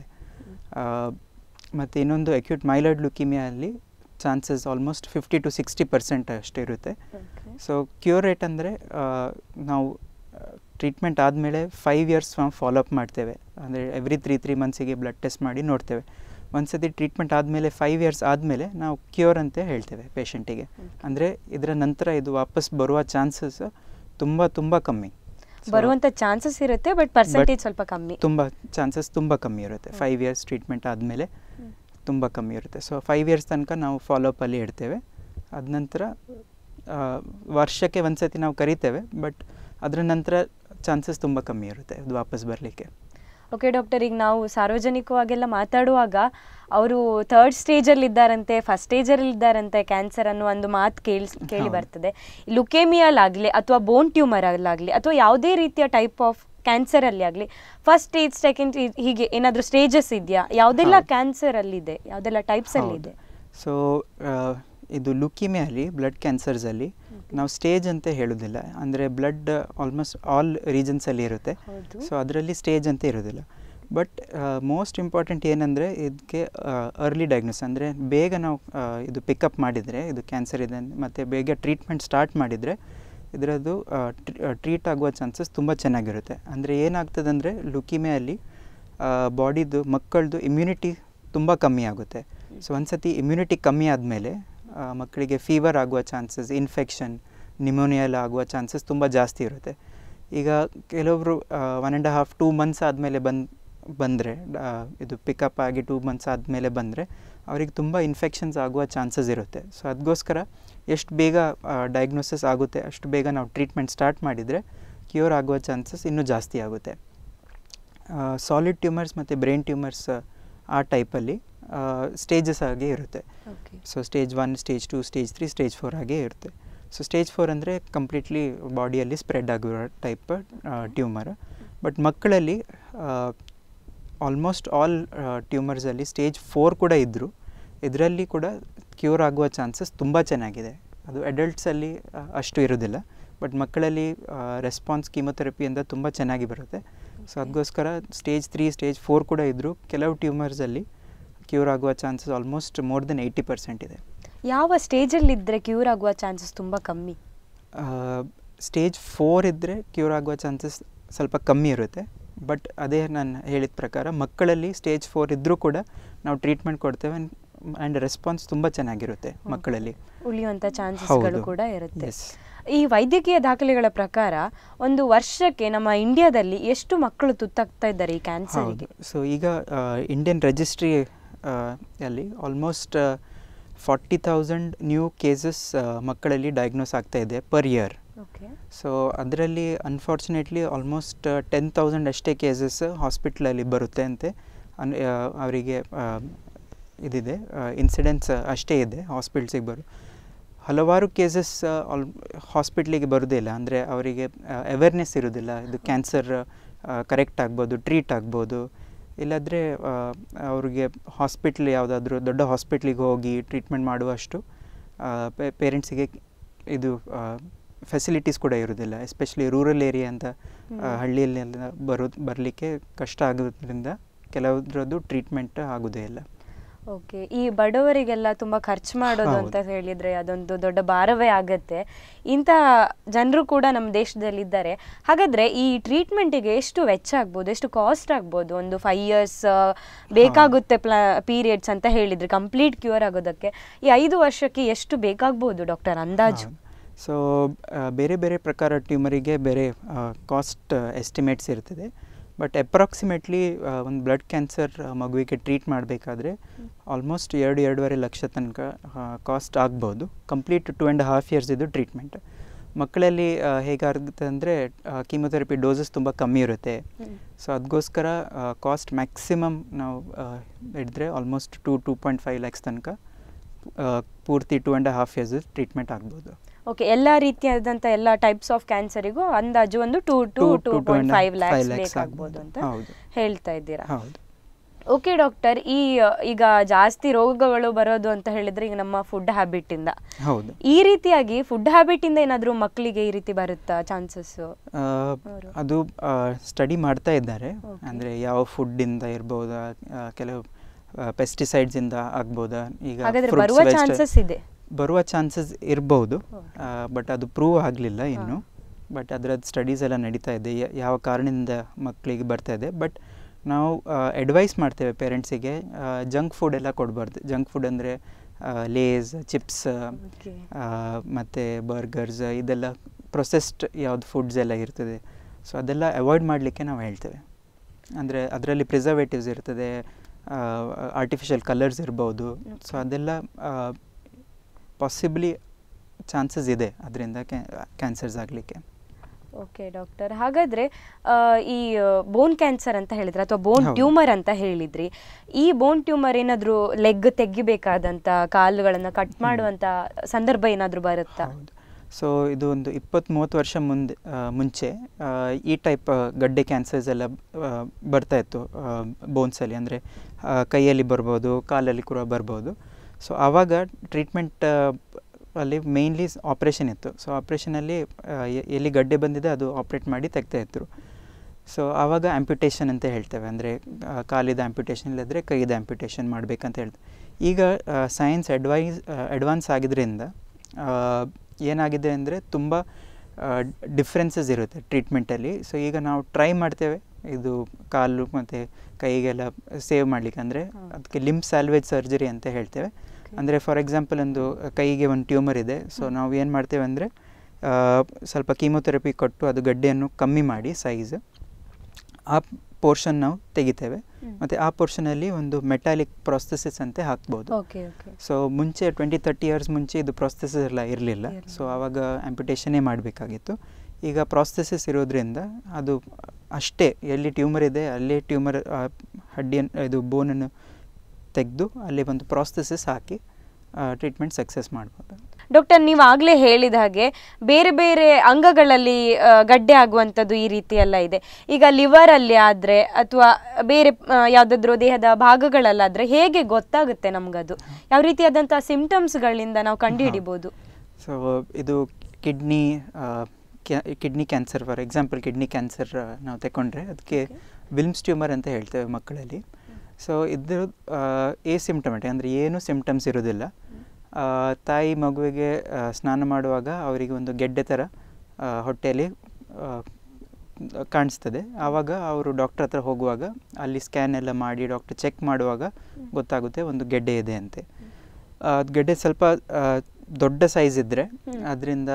ಮತ್ತು ಇನ್ನೊಂದು ಎಕ್ಯೂಟ್ ಮೈಲಾಯ್ಡ್ ಲುಕಿಮಿಯಲ್ಲಿ chances almost fifty to sixty percent ಅಷ್ಟೇ ಇರುತ್ತೆ ಸೊ ಕ್ಯೂರ್ ರೇಟ್ ಅಂದರೆ ನಾವು ಟ್ರೀಟ್ಮೆಂಟ್ ಆದಮೇಲೆ ಫೈವ್ ಇಯರ್ಸ್ ಫಾಲೋ ಅಪ್ ಮಾಡ್ತೇವೆ ಅಂದರೆ ಎವ್ರಿ ತ್ರೀ ತ್ರೀ ಮಂತ್ಸಿಗೆ ಬ್ಲಡ್ ಟೆಸ್ಟ್ ಮಾಡಿ ನೋಡ್ತೇವೆ ಒಂದು ಸತಿ ಟ್ರೀಟ್ಮೆಂಟ್ ಆದಮೇಲೆ ಫೈವ್ ಇಯರ್ಸ್ ಆದಮೇಲೆ ನಾವು ಕ್ಯೂರ್ ಅಂತ ಹೇಳ್ತೇವೆ ಪೇಷಂಟಿಗೆ ಅಂದರೆ ಇದರ ನಂತರ ಇದು ವಾಪಸ್ ಬರುವ ಚಾನ್ಸಸ್ ತುಂಬ ತುಂಬ ಕಮ್ಮಿ So, ಬರುವಂತ ಚಾನ್ಸಸ್ ಇರುತ್ತೆ ಬಟ್ ಪರ್ಸೆಂಟೇಜ್ But ಸ್ವಲ್ಪ ಕಮ್ಮಿ ತುಂಬ ಚಾನ್ಸಸ್ ತುಂಬ ಕಮ್ಮಿ ಇರುತ್ತೆ ಫೈವ್ ಇಯರ್ಸ್ ಟ್ರೀಟ್ಮೆಂಟ್ ಆದಮೇಲೆ ತುಂಬ ಕಮ್ಮಿ ಇರುತ್ತೆ ಸೊ ಫೈವ್ ಇಯರ್ಸ್ ತನಕ ನಾವು ಫಾಲೋಅಪಲ್ಲಿ ಇಡ್ತೇವೆ ಅದ ನಂತರ ಆ, ವರ್ಷಕ್ಕೆ ಒಂದು ಸತಿ ನಾವು ಕರಿತೇವೆ ಬಟ್ ಅದರ ನಂತರ ಚಾನ್ಸಸ್ ತುಂಬ ಕಮ್ಮಿ ಇರುತ್ತೆ ಅದು ವಾಪಸ್ ಬರಲಿಕ್ಕೆ ಓಕೆ ಡಾಕ್ಟರ್ ಈಗ ನಾವು ಸಾರ್ವಜನಿಕವಾಗೆಲ್ಲ ಮಾತಾಡುವಾಗ ಅವರು ಥರ್ಡ್ ಸ್ಟೇಜಲ್ಲಿ ಇದ್ದಾರಂತೆ ಫಸ್ಟ್ ಸ್ಟೇಜಲ್ಲಿ ಇದ್ದಾರಂತೆ ಕ್ಯಾನ್ಸರ್ ಅನ್ನೋ ಒಂದು ಮಾತು ಕೇಳಿ ಕೇಳಿ ಹೌದು. ಬರ್ತದೆ ಲುಕೇಮಿಯಲ್ಲಾಗಲಿ ಅಥವಾ ಬೋನ್ ಟ್ಯೂಮರ್ ಅಲ್ಲಾಗಲಿ ಅಥವಾ ಯಾವುದೇ ರೀತಿಯ ಟೈಪ್ ಆಫ್ ಕ್ಯಾನ್ಸರ್ ಅಲ್ಲಿ ಆಗಲಿ ಫಸ್ಟ್ ಸ್ಟೇಜ್ ಸೆಕೆಂಡ್ ಹೀಗೆ ಏನಾದರೂ ಸ್ಟೇಜಸ್ ಇದೆಯಾ ಯಾವುದೆಲ್ಲ ಹೌದು. ಕ್ಯಾನ್ಸರ್ ಅಲ್ಲಿದೆ ಯಾವುದೆಲ್ಲ ಟೈಪ್ಸ್ ಅಲ್ಲಿ ಇದೆ ಸೊ ಇದು ಲುಕಿಮೆಯಲ್ಲಿ ಬ್ಲಡ್ ಕ್ಯಾನ್ಸರ್ಸಲ್ಲಿ ನಾವು ಸ್ಟೇಜ್ ಅಂತ ಹೇಳೋದಿಲ್ಲ ಅಂದರೆ ಬ್ಲಡ್ ಆಲ್ಮೋಸ್ಟ್ ಆಲ್ ರೀಜನ್ಸಲ್ಲಿ ಇರುತ್ತೆ ಹೌದು. ಸೊ ಅದರಲ್ಲಿ ಸ್ಟೇಜ್ ಅಂತ ಇರೋದಿಲ್ಲ ಬಟ್ ಮೋಸ್ಟ್ ಇಂಪಾರ್ಟೆಂಟ್ ಏನಂದರೆ ಇದಕ್ಕೆ ಅರ್ಲಿ ಡಯಾಗ್ನೋಸ್ ಅಂದರೆ ಬೇಗ ನಾವು ಆ, ಇದು ಪಿಕಪ್ ಮಾಡಿದರೆ ಇದು ಕ್ಯಾನ್ಸರ್ ಇದೆ ಮತ್ತು ಬೇಗ ಟ್ರೀಟ್ಮೆಂಟ್ ಸ್ಟಾರ್ಟ್ ಮಾಡಿದರೆ ಇದರದ್ದು ಟ್ರೀಟ್ ಆಗುವ ಚಾನ್ಸಸ್ ತುಂಬ ಚೆನ್ನಾಗಿರುತ್ತೆ ಅಂದರೆ ಏನಾಗ್ತದೆ ಅಂದರೆ ಲುಕಿಮೆಯಲ್ಲಿ ಬಾಡಿದು ಮಕ್ಕಳದು ಇಮ್ಯುನಿಟಿ ತುಂಬ ಕಮ್ಮಿ ಆಗುತ್ತೆ ಸೊ ಒಂದು ಸತಿ ಇಮ್ಯುನಿಟಿ ಕಮ್ಮಿ ಆದಮೇಲೆ ಮಕ್ಕಳಿಗೆ ಫೀವರ್ ಆಗುವ ಚಾನ್ಸಸ್ ಇನ್ಫೆಕ್ಷನ್ ನಿಮೋನಿಯಾ ಎಲ್ಲ ಆಗುವ ಚಾನ್ಸಸ್ ತುಂಬ ಜಾಸ್ತಿ ಇರುತ್ತೆ ಈಗ ಕೆಲವೊಬ್ಬರು one and half two months ಆದಮೇಲೆ ಬಂದು ಬಂದರೆ ಇದು ಪಿಕಪ್ ಆಗಿ ಟೂ ಮಂತ್ಸ್ ಆದಮೇಲೆ ಬಂದರೆ ಅವ್ರಿಗೆ ತುಂಬ ಇನ್ಫೆಕ್ಷನ್ಸ್ ಆಗುವ ಚಾನ್ಸಸ್ ಇರುತ್ತೆ ಸೊ ಅದಕ್ಕೋಸ್ಕರ ಎಷ್ಟು ಬೇಗ ಡಯಾಗ್ನೋಸಿಸ್ ಆಗುತ್ತೆ ಅಷ್ಟು ಬೇಗ ನಾವು ಟ್ರೀಟ್ಮೆಂಟ್ ಸ್ಟಾರ್ಟ್ ಮಾಡಿದರೆ ಕ್ಯೂರ್ ಆಗುವ ಚಾನ್ಸಸ್ ಇನ್ನೂ ಜಾಸ್ತಿ ಆಗುತ್ತೆ ಸಾಲಿಡ್ ಟ್ಯೂಮರ್ಸ್ ಮತ್ತು ಬ್ರೈನ್ ಟ್ಯೂಮರ್ಸ್ ಆ ಟೈಪಲ್ಲಿ ಸ್ಟೇಜಸ್ ಆಗಿ ಇರುತ್ತೆ okay so stage one stage two stage three stage four ಆಗೇ ಇರುತ್ತೆ ಸೊ ಸ್ಟೇಜ್ ಫೋರ್ ಅಂದರೆ ಕಂಪ್ಲೀಟ್ಲಿ ಬಾಡಿಯಲ್ಲಿ ಸ್ಪ್ರೆಡ್ ಆಗಿರೋ ಟೈಪ್ ಟ್ಯೂಮರ್ ಬಟ್ ಮಕ್ಕಳಲ್ಲಿ ಆಲ್ಮೋಸ್ಟ್ ಆಲ್ ಟ್ಯೂಮರ್ಸಲ್ಲಿ ಸ್ಟೇಜ್ ಫೋರ್ ಕೂಡ ಇದ್ದರು ಇದರಲ್ಲಿ ಕೂಡ ಕ್ಯೂರ್ ಆಗುವ ಚಾನ್ಸಸ್ ತುಂಬ ಚೆನ್ನಾಗಿದೆ ಅದು ಅಡಲ್ಟ್ಸಲ್ಲಿ ಅಷ್ಟು ಇರೋದಿಲ್ಲ ಬಟ್ ಮಕ್ಕಳಲ್ಲಿ ರೆಸ್ಪಾನ್ಸ್ ಕೀಮೊಥೆರಪಿಯಿಂದ ತುಂಬ ಚೆನ್ನಾಗಿ ಬರುತ್ತೆ ಸೊ ಅದಕ್ಕೋಸ್ಕರ ಸ್ಟೇಜ್ ತ್ರೀ ಸ್ಟೇಜ್ ಫೋರ್ ಕೂಡ ಇದ್ದರೂ ಕೆಲವು ಟ್ಯೂಮರ್ಸಲ್ಲಿ ಕ್ಯೂರ್ ಆಗುವ chances almost more than eighty percent ಇದೆ ಯಾವ ಸ್ಟೇಜಲ್ಲಿ ಇದ್ದರೆ ಕ್ಯೂರ್ ಆಗುವ ಚಾನ್ಸಸ್ ತುಂಬ ಕಮ್ಮಿ ಸ್ಟೇಜ್ ಫೋರ್ ಇದ್ದರೆ ಕ್ಯೂರ್ ಆಗುವ ಚಾನ್ಸಸ್ ಸ್ವಲ್ಪ ಕಮ್ಮಿ ಇರುತ್ತೆ ಬಟ್ ಅದೇ ನಾನು ಹೇಳಿದ ಪ್ರಕಾರ ಮಕ್ಕಳಲ್ಲಿ ಸ್ಟೇಜ್ ಫೋರ್ ಇದ್ದರೂ ಕೂಡ ನಾವು ಟ್ರೀಟ್ಮೆಂಟ್ ಕೊಡ್ತೇವೆ ಆ್ಯಂಡ್ ರೆಸ್ಪಾನ್ಸ್ ತುಂಬ ಚೆನ್ನಾಗಿರುತ್ತೆ ಮಕ್ಕಳಲ್ಲಿ ಉಳಿಯುವಂಥ ಚಾನ್ಸಸ್ಗಳು ಹೌದು. ಕೂಡ ಇರುತ್ತೆ Yes. ಈ ವೈದ್ಯಕೀಯ ದಾಖಲೆಗಳ ಪ್ರಕಾರ ಒಂದು ವರ್ಷಕ್ಕೆ ನಮ್ಮ ಇಂಡಿಯಾದಲ್ಲಿ ಎಷ್ಟು ಮಕ್ಕಳು ತುತ್ತಾಗ್ತಾ ಇದ್ದಾರೆ ಈ ಹೌದು ಕ್ಯಾನ್ಸರ್ಗೆ ಸೊ ಈಗ ಇಂಡಿಯನ್ ರಿಜಿಸ್ಟ್ರಿ ಅಲ್ಲಿ almost forty thousand new cases ಮಕ್ಕಳಲ್ಲಿ ಡಯಾಗ್ನೋಸ್ ಆಗ್ತಾ ಇದೆ ಪರ್ ಇಯರ್ ಓಕೆ ಸೊ ಅದರಲ್ಲಿ ಅನ್ಫಾರ್ಚುನೇಟ್ಲಿ ಆಲ್ಮೋಸ್ಟ್ ಟೆನ್ ತೌಸಂಡ್ ಅಷ್ಟೇ ಕೇಸಸ್ ಹಾಸ್ಪಿಟ್ಲಲ್ಲಿ ಬರುತ್ತೆ ಅಂತೆ ಅನ್ ಆ, ಅವರಿಗೆ ಆ, ಇದಿದೆ ಇನ್ಸಿಡೆನ್ಸ್ ಅಷ್ಟೇ ಇದೆ ಹಾಸ್ಪಿಟ್ಲ್ಸಿಗೆ ಬರೋ ಹಲವಾರು ಕೇಸಸ್ ಆಲ್ ಹಾಸ್ಪಿಟ್ಲಿಗೆ ಬರೋದಿಲ್ಲ ಅಂದರೆ ಅವರಿಗೆ ಅವೇರ್ನೆಸ್ ಇರೋದಿಲ್ಲ ಇದು ಕ್ಯಾನ್ಸರ್ ಕರೆಕ್ಟ್ ಆಗ್ಬೋದು ಟ್ರೀಟ್ ಆಗ್ಬೋದು ಇಲ್ಲಾಂದರೆ ಅವ್ರಿಗೆ ಹಾಸ್ಪಿಟ್ಲ್ ಯಾವುದಾದ್ರೂ ದೊಡ್ಡ ಹಾಸ್ಪಿಟ್ಲಿಗೆ ಹೋಗಿ ಟ್ರೀಟ್ಮೆಂಟ್ ಮಾಡುವಷ್ಟು ಪೇರೆಂಟ್ಸಿಗೆ ಇದು ಫೆಸಿಲಿಟೀಸ್ ಕೂಡ ಇರೋದಿಲ್ಲ ಎಸ್ಪೆಷಲಿ ರೂರಲ್ ಏರಿಯಾ ಅಂತ ಆ, ಹಳ್ಳಿಯಲ್ಲೆಲ್ಲ ಬರೋ ಬರಲಿಕ್ಕೆ ಕಷ್ಟ ಆಗೋದ್ರಿಂದ ಕೆಲವರದ್ದು ಟ್ರೀಟ್ಮೆಂಟ್ ಆಗೋದೇ ಇಲ್ಲ ಓಕೆ ಈ ಬಡವರಿಗೆಲ್ಲ ತುಂಬ ಖರ್ಚು ಮಾಡೋದು ಹೌದು. ಅಂತ ಹೇಳಿದ್ರೆ ಅದೊಂದು ದೊಡ್ಡ ಭಾರವೇ ಆಗತ್ತೆ ಇಂಥ ಜನರು ಕೂಡ ನಮ್ಮ ದೇಶದಲ್ಲಿ ಇದ್ದಾರೆ ಹಾಗಾದ್ರೆ ಈ ಟ್ರೀಟ್ಮೆಂಟಿಗೆ ಎಷ್ಟು ವೆಚ್ಚ ಆಗ್ಬೋದು ಎಷ್ಟು ಕಾಸ್ಟ್ ಆಗ್ಬೋದು ಒಂದು ಫೈವ್ ಇಯರ್ಸ್ ಬೇಕಾಗುತ್ತೆ ಪ್ಲಾ ಪೀರಿಯಡ್ಸ್ ಅಂತ ಹೇಳಿದ್ರೆ ಕಂಪ್ಲೀಟ್ ಕ್ಯೂರ್ ಆಗೋದಕ್ಕೆ ಈ ಐದು ವರ್ಷಕ್ಕೆ ಎಷ್ಟು ಬೇಕಾಗ್ಬೋದು ಡಾಕ್ಟರ್ ಅಂದಾಜು ಸೊ ಬೇರೆ ಬೇರೆ ಪ್ರಕಾರ ಟ್ಯೂಮರಿಗೆ ಬೇರೆ ಕಾಸ್ಟ್ ಎಸ್ಟಿಮೇಟ್ಸ್ ಇರ್ತದೆ ಬಟ್ ಅಪ್ರಾಕ್ಸಿಮೇಟ್ಲಿ ಒಂದು ಬ್ಲಡ್ ಕ್ಯಾನ್ಸರ್ ಮಗುವಿಗೆ ಟ್ರೀಟ್ ಮಾಡಬೇಕಾದ್ರೆ ಆಲ್ಮೋಸ್ಟ್ ಎರಡು ಎರಡೂವರೆ ಲಕ್ಷ ತನಕ ಕಾಸ್ಟ್ ಆಗ್ಬೋದು complete two and half years ಇದು ಟ್ರೀಟ್ಮೆಂಟ್ ಮಕ್ಕಳಲ್ಲಿ ಆ, ಹೇಗಾಗುತ್ತೆ ಅಂದರೆ ಕೀಮೊಥೆರಪಿ ಡೋಸಸ್ ತುಂಬ ಕಮ್ಮಿ ಇರುತ್ತೆ ಸೊ ಅದಕ್ಕೋಸ್ಕರ ಕಾಸ್ಟ್ ಮ್ಯಾಕ್ಸಿಮಮ್ ನಾವು ಹಿಡಿದ್ರೆ almost two two point five lakhs ತನಕ ಆ, ಪೂರ್ತಿ two and half years treatment ಆಗ್ಬೋದು ಓಕೆ ಎಲ್ಲ ರೀತಿಯಾದಂಥ ಎಲ್ಲ ಟೈಪ್ಸ್ ಆಫ್ ಕ್ಯಾನ್ಸರಿಗೂ ಅಂದಾಜು ಒಂದು two to Two two to two point and five five lakhs lakhs ಬೇಕಾಗ್ಬೋದು ಆಗ್ಬೋದು. ಅಂತ ಹೌದು. ಹೇಳ್ತಾ ಇದ್ದೀರಾ ಹೌದು ಓಕೆ ಡಾಕ್ಟರ್ ಈ ಅ, ಈಗ ಜಾಸ್ತಿ ರೋಗಗಳು ಬರೋದು ಅಂತ ಹೇಳಿದ್ರೆ ಈಗ ನಮ್ಮ ಫುಡ್ ಹ್ಯಾಬಿಟ್ ಇಂದ ಹೌದು ಈ ರೀತಿಯಾಗಿ ಫುಡ್ ಹ್ಯಾಬಿಟ್ ಇಂದ ಏನಾದ್ರೂ ಮಕ್ಕಳಿಗೆ ಈ ರೀತಿ ಬರುತ್ತಾ ಚಾನ್ಸಸ್ ಆ, ಅದು ಸ್ಟಡಿ ಮಾಡ್ತಾ ಇದ್ದಾರೆ Okay. ಅಂದರೆ ಯಾವ ಫುಡ್ಡಿಂದ ಇರ್ಬೋದಾ ಆ, ಕೆಲವು ಪೆಸ್ಟಿಸೈಡ್ಸಿಂದ ಆಗ್ಬೋದಾ ಈಗ ಹಾಗಾದ್ರೆ fruits, ಬರುವ vegeta- ಚಾನ್ಸಸ್ ಇದೆ ಬರುವ ಚಾನ್ಸಸ್ ಇರ್ಬೋದು Okay. ಬಟ್ ಅದು ಪ್ರೂವ್ ಆಗಲಿಲ್ಲ ಇನ್ನು ಬಟ್ ಅದರದ್ದು ಸ್ಟಡೀಸ್ ಎಲ್ಲ ನಡೀತಾ ಇದೆ ಯ- ಯಾವ ಕಾರಣದಿಂದ ಮಕ್ಕಳಿಗೆ ಬರ್ತಾ ಇದೆ ಬಟ್ ನಾವು ಅಡ್ವೈಸ್ ಮಾಡ್ತೇವೆ ಪೇರೆಂಟ್ಸಿಗೆ ಜಂಕ್ ಫುಡ್ ಎಲ್ಲ ಕೊಡಬಾರ್ದು ಜಂಕ್ ಫುಡ್ ಅಂದರೆ ಲೇಸ್ ಚಿಪ್ಸ್ Okay. ಮತ್ತು ಬರ್ಗರ್ಸ್ ಇದೆಲ್ಲ ಪ್ರೊಸೆಸ್ಡ್ ಯಾವ್ದು ಫುಡ್ಸ್ ಎಲ್ಲ ಇರ್ತದೆ ಸೊ ಅದೆಲ್ಲ ಅವಾಯ್ಡ್ ಮಾಡಲಿಕ್ಕೆ ನಾವು ಹೇಳ್ತೇವೆ ಅಂದರೆ ಅದರಲ್ಲಿ ಪ್ರಿಸರ್ವೇಟಿವ್ಸ್ ಇರ್ತದೆ ಆರ್ಟಿಫಿಷಿಯಲ್ ಕಲರ್ಸ್ ಇರ್ಬೋದು ಸೊ ಅದೆಲ್ಲ ಪಾಸಿಬ್ಲಿ ಚಾನ್ಸಸ್ ಇದೆ ಅದರಿಂದ ಕ್ಯಾನ್ಸರ್ಸ್ ಆಗಲಿಕ್ಕೆ ಓಕೆ ಡಾಕ್ಟರ್ ಹಾಗಾದ್ರೆ ಆ, ಈ ಬೋನ್ ಕ್ಯಾನ್ಸರ್ ಅಂತ ಹೇಳಿದ್ರೆ ಅಥವಾ ಬೋನ್ ಹೌದು. ಟ್ಯೂಮರ್ ಅಂತ ಹೇಳಿದ್ರಿ ಈ ಬೋನ್ ಟ್ಯೂಮರ್ ಏನಾದ್ರೂ ಲೆಗ್ ತೆಗಿಬೇಕಾದಂತ ಕಾಲುಗಳನ್ನ ಕಟ್ ಮಾಡುವಂತ ಸಂದರ್ಭ ಏನಾದ್ರೂ ಬರುತ್ತಾ ಹೌದು ಸೊ ಇದು ಒಂದು ಇಪ್ಪತ್ತು ಮೂವತ್ತು ವರ್ಷ ಮುಂದೆ ಆ, ಮುಂಚೆ ಆ, ಈ ಟೈಪ್ ಗಡ್ಡೆ ಕ್ಯಾನ್ಸರ್ಸ್ ಎಲ್ಲ ಆ, ಬರ್ತಾ ಇತ್ತು ಬೋನ್ಸಲ್ಲಿ ಅಂದರೆ ಕೈಯಲ್ಲಿ ಬರ್ಬೋದು ಕಾಲಲ್ಲಿ ಕೂಡ ಬರ್ಬೋದು ಸೊ ಆವಾಗ ಟ್ರೀಟ್ಮೆಂಟ್ ಅಲ್ಲಿ ಮೇಯ್ನ್ಲಿ ಆಪ್ರೇಷನ್ ಇತ್ತು ಸೊ ಆಪ್ರೇಷನಲ್ಲಿ ಎಲ್ಲಿ ಗಡ್ಡೆ ಬಂದಿದೆ ಅದು ಆಪ್ರೇಟ್ ಮಾಡಿ ತೆಗ್ತಾ ಇದ್ರು ಸೊ ಆವಾಗ ಆ್ಯಂಪ್ಯುಟೇಷನ್ ಅಂತ ಹೇಳ್ತೇವೆ ಅಂದರೆ ಕಾಲಿದ ಆ್ಯಂಪ್ಯುಟೇಷನ್ ಇಲ್ಲದ್ರೆ ಕೈದ ಆ್ಯಂಪ್ಯುಟೇಷನ್ ಮಾಡಬೇಕಂತ ಹೇಳ್ತೇವೆ ಈಗ ಸೈನ್ಸ್ ಅಡ್ವೈಸ್ ಅಡ್ವಾನ್ಸ್ ಆಗಿದ್ದರಿಂದ ಆ, ಏನಾಗಿದೆ ಅಂದರೆ ತುಂಬ ಡಿಫ್ರೆನ್ಸಸ್ ಇರುತ್ತೆ ಟ್ರೀಟ್ಮೆಂಟಲ್ಲಿ ಸೊ ಈಗ ನಾವು ಟ್ರೈ ಮಾಡ್ತೇವೆ ಇದು ಕಾಲು ಮತ್ತು ಕೈಗೆಲ್ಲ ಸೇವ್ ಮಾಡಲಿಕ್ಕೆ ಅಂದರೆ ಅದಕ್ಕೆ ಲಿಂಬ್ ಸ್ಯಾಲ್ವೇಜ್ ಸರ್ಜರಿ ಅಂತ ಹೇಳ್ತೇವೆ ಅಂದರೆ ಫಾರ್ ಎಕ್ಸಾಂಪಲ್ ಒಂದು ಕೈಗೆ ಒಂದು ಟ್ಯೂಮರ್ ಇದೆ ಸೊ ನಾವು ಏನು ಮಾಡ್ತೇವೆ ಅಂದರೆ ಸ್ವಲ್ಪ ಕೀಮೊಥೆರಪಿ ಕೊಟ್ಟು ಅದು ಗಡ್ಡೆಯನ್ನು ಕಮ್ಮಿ ಮಾಡಿ ಸೈಜ್ ಆ ಪೋರ್ಷನ್ ನಾವು ತೆಗಿತೇವೆ ಹ್ಮ್. ಮತ್ತು ಆ ಪೋರ್ಷನಲ್ಲಿ ಒಂದು ಮೆಟಾಲಿಕ್ ಪ್ರೊಸೆಸಸ್ ಅಂತ ಹಾಕ್ಬೋದು ಓಕೆ ಓಕೆ ಸೊ ಮುಂಚೆ ಟ್ವೆಂಟಿ ತರ್ಟಿ ಇಯರ್ಸ್ ಮುಂಚೆ ಇದು ಪ್ರೊಸೆಸಸ್ ಎಲ್ಲ ಇರಲಿಲ್ಲ ಇರ್ಲಿಲ್ಲ. ಸೊ ಆವಾಗ ಆ್ಯಂಪಿಟೇಷನ್ನೇ ಮಾಡಬೇಕಾಗಿತ್ತು ಈಗ ಪ್ರಾಸೆಸಸ್ ಇರೋದ್ರಿಂದ ಅದು ಅಷ್ಟೇ ಎಲ್ಲಿ ಟ್ಯೂಮರ್ ಇದೆ ಅಲ್ಲೇ ಟ್ಯೂಮರ್ ಹಡ್ಡಿಯನ್ನು ಇದು ಬೋನನ್ನು ತೆಗೆದು ಅಲ್ಲಿ ಒಂದು ಪ್ರಾಸೆಸಸ್ ಹಾಕಿ ಟ್ರೀಟ್ಮೆಂಟ್ ಸಕ್ಸಸ್ ಮಾಡ್ಬೋದು ಡಾಕ್ಟರ್ ನೀವು ಆಗ್ಲೇ ಹೇಳಿದ ಹಾಗೆ ಬೇರೆ ಬೇರೆ ಅಂಗಗಳಲ್ಲಿ ಆ, ಗಡ್ಡೆ ಆಗುವಂಥದ್ದು ಈ ರೀತಿ ಎಲ್ಲ ಇದೆ ಈಗ ಲಿವರ್ ಅಲ್ಲಿ ಆದ್ರೆ ಅಥವಾ ಬೇರೆ ಆ, ಯಾವ್ದಾದ್ರು ದೇಹದ ಭಾಗಗಳಲ್ಲಾದ್ರೆ ಹೇಗೆ ಗೊತ್ತಾಗುತ್ತೆ ನಮ್ಗದು ಯಾವ ರೀತಿಯಾದಂತಹ ಸಿಂಪ್ಟಮ್ಸ್ಗಳಿಂದ ನಾವು ಕಂಡುಹಿಡಿಬಹುದು ಸೊ ಇದು kidney kidney cancer for example kidney cancer ನಾವು ತಗೊಂಡ್ರೆ ಅದಕ್ಕೆ ವಿಲ್ಮ್ಸ್ ಟ್ಯೂಮರ್ ಅಂತ ಹೇಳ್ತೇವೆ ಮಕ್ಕಳಲ್ಲಿ ಸೊ ಇದು ಎ ಸಿಮ್ಟಮೆಟಿಕ್ ಅಂದರೆ ಏನು ಸಿಮ್ಟಮ್ಸ್ ಇರೋದಿಲ್ಲ ಆ, ತಾಯಿ ಮಗುವಿಗೆ ಆ, ಸ್ನಾನ ಮಾಡುವಾಗ ಅವರಿಗೆ ಒಂದು ಗೆಡ್ಡೆ ಥರ ಆ, ಹೊಟ್ಟೆಯಲ್ಲಿ ಆ, ಕಾಣಿಸ್ತದೆ ಆವಾಗ ಅವರು ಡಾಕ್ಟ್ರ್ ಹತ್ರ ಹೋಗುವಾಗ ಅಲ್ಲಿ ಸ್ಕ್ಯಾನ್ ಎಲ್ಲ ಮಾಡಿ ಡಾಕ್ಟ್ರ್ ಚೆಕ್ ಮಾಡುವಾಗ ಗೊತ್ತಾಗುತ್ತೆ ಒಂದು ಗೆಡ್ಡೆ ಇದೆ ಅಂತೆ ಆ, ಅದ್ ಗೆಡ್ಡೆ ಸ್ವಲ್ಪ ಆ, ದೊಡ್ಡ ಸೈಜ್ ಇದ್ದರೆ ಹ್ಮ್. ಅದರಿಂದ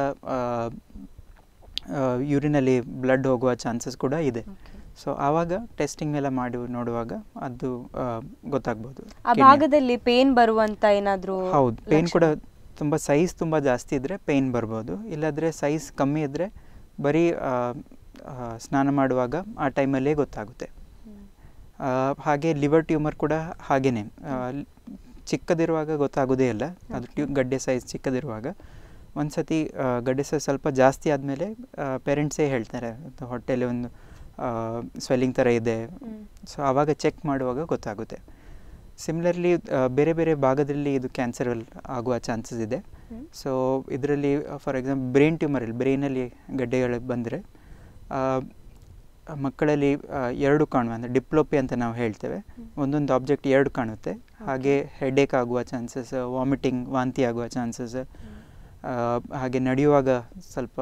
ಯೂರಿನಲ್ಲಿ ಬ್ಲಡ್ ಹೋಗುವ ಚಾನ್ಸಸ್ ಕೂಡ ಇದೆ ಸೊ ಆವಾಗ ಟೆಸ್ಟಿಂಗ್ ಎಲ್ಲ ಮಾಡಿ ನೋಡುವಾಗ ಅದು ಆ, ಗೊತ್ತಾಗ್ಬೋದು ಆ kidney. ಭಾಗದಲ್ಲಿ ಪೇನ್ ಬರುವಂತ ಏನಾದ್ರೂ ಹೌದು ಪೇನ್ ಕೂಡ ಲಕ್ಷಣ? ತುಂಬ ಸೈಜ್ ತುಂಬ ಜಾಸ್ತಿ ಇದ್ದರೆ ಪೇಯ್ನ್ ಬರ್ಬೋದು ಇಲ್ಲಾಂದರೆ ಸೈಜ್ ಕಮ್ಮಿ ಇದ್ದರೆ ಬರೀ ಆ, ಆ, ಸ್ನಾನ ಮಾಡುವಾಗ ಆ ಟೈಮಲ್ಲೇ ಗೊತ್ತಾಗುತ್ತೆ ಆ, ಹಾಗೆ ಲಿವರ್ ಟ್ಯೂಮರ್ ಕೂಡ ಹಾಗೇನೆ ಆ, ಲ್- ಚಿಕ್ಕದಿರುವಾಗ ಗೊತ್ತಾಗೋದೇ ಇಲ್ಲ ಅದು ಟ್ಯೂ ಗಡ್ಡೆ ಸೈಜ್ ಚಿಕ್ಕದಿರುವಾಗ ಒಂದು ಸತಿ ಆ, ಗಡ್ಡೆ ಸೈಜ್ ಸ್ವಲ್ಪ ಜಾಸ್ತಿ ಆದಮೇಲೆ ಪೇರೆಂಟ್ಸೇ ಹೇಳ್ತಾರೆ ಅದು ಹೊಟ್ಟೆಯಲ್ಲಿ ಒಂದು ಸ್ವೆಲ್ಲಿಂಗ್ ಥರ ಇದೆ ಹ್ಮ್. ಸೊ ಆವಾಗ ಚೆಕ್ ಮಾಡುವಾಗ ಗೊತ್ತಾಗುತ್ತೆ ಸಿಮಿಲರ್ಲಿ ಬೇರೆ ಬೇರೆ ಭಾಗದಲ್ಲಿ ಇದು ಕ್ಯಾನ್ಸರ್ ಆಗುವ ಚಾನ್ಸಸ್ ಇದೆ ಹ್ಮ್. ಸೊ ಇದರಲ್ಲಿ ಫಾರ್ ಎಕ್ಸಾಂಪಲ್ ಬ್ರೈನ್ ಟ್ಯೂಮರಲ್ಲಿ ಬ್ರೈನಲ್ಲಿ ಗಡ್ಡೆಗಳು ಬಂದರೆ ಮಕ್ಕಳಲ್ಲಿ ಆ, ಎರಡು ಕಾಣುವ ಅಂದರೆ ಡಿಪ್ಲೋಪಿ ಅಂತ ನಾವು ಹೇಳ್ತೇವೆ ಒಂದೊಂದು ಆಬ್ಜೆಕ್ಟ್ ಎರಡು ಕಾಣುತ್ತೆ ಹಾಗೆ ಹೆಡೇಕ್ ಆಗುವ ಚಾನ್ಸಸ್ ವಾಮಿಟಿಂಗ್ ವಾಂತಿ ಆಗುವ ಚಾನ್ಸಸ್ ಹಾಗೆ ನಡೆಯುವಾಗ ಸ್ವಲ್ಪ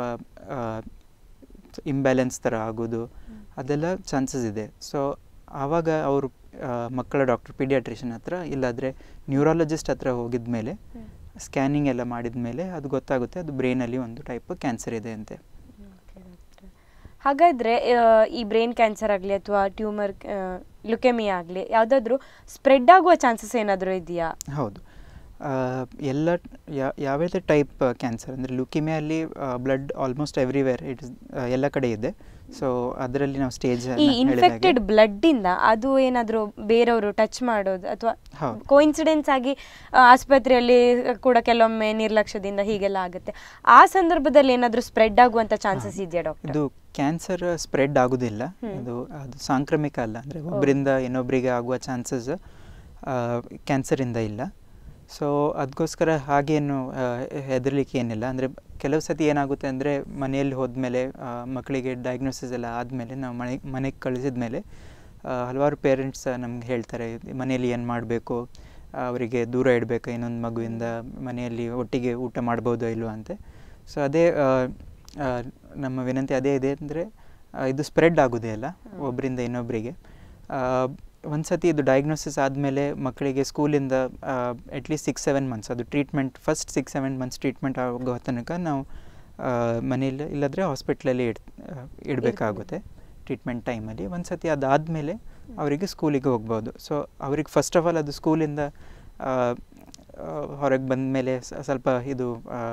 ಇಂಬ್ಯಾಲೆನ್ಸ್ ಥರ ಆಗೋದು ಅದೆಲ್ಲ ಚಾನ್ಸಸ್ ಇದೆ ಸೊ ಆವಾಗ ಅವರು ಮಕ್ಕಳ ಡಾಕ್ಟರ್ ಪೀಡಿಯಾಟ್ರಿಷನ್ ಹತ್ರ ಇಲ್ಲಾದರೆ ನ್ಯೂರಾಲಜಿಸ್ಟ್ ಹತ್ರ ಹೋಗಿದ ಮೇಲೆ ಹ್ಮ್. ಸ್ಕ್ಯಾನಿಂಗ್ ಎಲ್ಲ ಮಾಡಿದ ಮೇಲೆ ಅದು ಗೊತ್ತಾಗುತ್ತೆ ಅದು ಬ್ರೈನಲ್ಲಿ ಒಂದು ಟೈಪ್ ಕ್ಯಾನ್ಸರ್ ಇದೆ ಅಂತೆ ಹಾಗಾದ್ರೆ ಆ, ಈ ಬ್ರೈನ್ ಕ್ಯಾನ್ಸರ್ ಆಗಲಿ ಅಥವಾ ಟ್ಯೂಮರ್ ಲುಕೆಮಿಯಾ ಆಗಲಿ ಯಾವುದಾದ್ರೂ ಸ್ಪ್ರೆಡ್ ಆಗುವ ಚಾನ್ಸಸ್ ಏನಾದರೂ ಇದೆಯಾ ಹೌದು ಆ, ಎಲ್ಲ ಯಾ- ಯಾವ್ಯಾವ ಟೈಪ್ ಕ್ಯಾನ್ಸರ್ ಅಂದರೆ ಲುಕಿಮಿಯಲ್ಲಿ blood almost everywhere it is ಎಲ್ಲ ಕಡೆ ಇದೆ ಸೊ ಅದರಲ್ಲಿ ನಾವು ಸ್ಟೇಜ್ ಈ ಇನ್ಫೆಕ್ಟೆಡ್ ಬ್ಲಡ್ ಇಂದ ಅದು ಏನಾದರೂ ಬೇರೆಯವರು ಟಚ್ ಮಾಡೋದು ಅಥವಾ ಹೌದು. ಕೋಇನ್ಸಿಡೆನ್ಸ್ ಆಗಿ ಆ, ಆಸ್ಪತ್ರೆಯಲ್ಲಿ ಕೂಡ ಕೆಲವೊಮ್ಮೆ ನಿರ್ಲಕ್ಷ್ಯದಿಂದ ಹೀಗೆಲ್ಲ ಆಗುತ್ತೆ ಆ ಸಂದರ್ಭದಲ್ಲಿ ಏನಾದರೂ ಸ್ಪ್ರೆಡ್ ಆಗುವಂತ ಚಾನ್ಸಸ್ ಇದೆಯಾ ಡಾಕ್ಟರ್ ಇದು ಕ್ಯಾನ್ಸರ್ ಸ್ಪ್ರೆಡ್ ಆಗೋದಿಲ್ಲ ಹ್ಮ್. ಇದು ಅದು ಸಾಂಕ್ರಾಮಿಕ ಅಲ್ಲ ಅಂದರೆ ಒಬ್ಬರಿಂದ ಇನ್ನೊಬ್ಬರಿಗೆ ಆಗುವ ಚಾನ್ಸಸ್ ಕ್ಯಾನ್ಸರಿಂದ ಇಲ್ಲ ಸೊ ಅದಕ್ಕೋಸ್ಕರ ಹಾಗೇನು ಆ, ಹೆದರ್ಲಿಕ್ಕೆ ಏನಿಲ್ಲ ಅಂದರೆ ಕೆಲವು ಸತಿ ಏನಾಗುತ್ತೆ ಅಂದರೆ ಮನೆಯಲ್ಲಿ ಹೋದ್ಮೇಲೆ ಆ, ಮಕ್ಕಳಿಗೆ ಡಯಾಗ್ನೋಸಿಸ್ ಎಲ್ಲ ಆದಮೇಲೆ ನಾವು ಮನೆ ಮನೆಗೆ ಕಳಿಸಿದ ಮೇಲೆ ಹಲವಾರು ಪೇರೆಂಟ್ಸ್ ನಮ್ಗೆ ಹೇಳ್ತಾರೆ ಮನೆಯಲ್ಲಿ ಏನು ಮಾಡಬೇಕು ಅವರಿಗೆ ದೂರ ಇಡಬೇಕು ಇನ್ನೊಂದು ಮಗುವಿಂದ ಮನೆಯಲ್ಲಿ ಒಟ್ಟಿಗೆ ಊಟ ಮಾಡ್ಬೋದೋ ಇಲ್ವೋ ಅಂತೆ ಸೊ ಅದೇ ಆ, ಆ, ನಮ್ಮ ವಿನಂತಿ ಅದೇ ಇದೆ ಅಂದರೆ ಇದು ಸ್ಪ್ರೆಡ್ ಆಗೋದೇ ಅಲ್ಲ ಒಬ್ಬರಿಂದ ಇನ್ನೊಬ್ಬರಿಗೆ ಒಂದು ಸತಿ ಇದು ಡಯಾಗ್ನೋಸಿಸ್ ಆದಮೇಲೆ ಮಕ್ಕಳಿಗೆ ಸ್ಕೂಲಿಂದ ಅಟ್ಲೀಸ್ಟ್ ಸಿಕ್ಸ್ ಸೆವೆನ್ ಮಂತ್ಸ್ ಅದು treatment first six seven months treatment ಆಗೋ ತನಕ ನಾವು ಮನೆಯಲ್ಲಿ ಇಲ್ಲದ್ರೆ ಹಾಸ್ಪಿಟ್ಲಲ್ಲಿ ಇಡ್ ಇಡಬೇಕಾಗುತ್ತೆ ಟ್ರೀಟ್ಮೆಂಟ್ ಟೈಮಲ್ಲಿ ಒಂದು ಸತಿ ಅದಾದಮೇಲೆ ಅವರಿಗೆ ಸ್ಕೂಲಿಗೆ ಹೋಗ್ಬೋದು ಸೊ ಅವ್ರಿಗೆ ಫಸ್ಟ್ ಆಫ್ ಆಲ್ ಅದು ಸ್ಕೂಲಿಂದ ಹೊರಗೆ ಬಂದ ಮೇಲೆ ಸ್ವಲ್ಪ ಇದು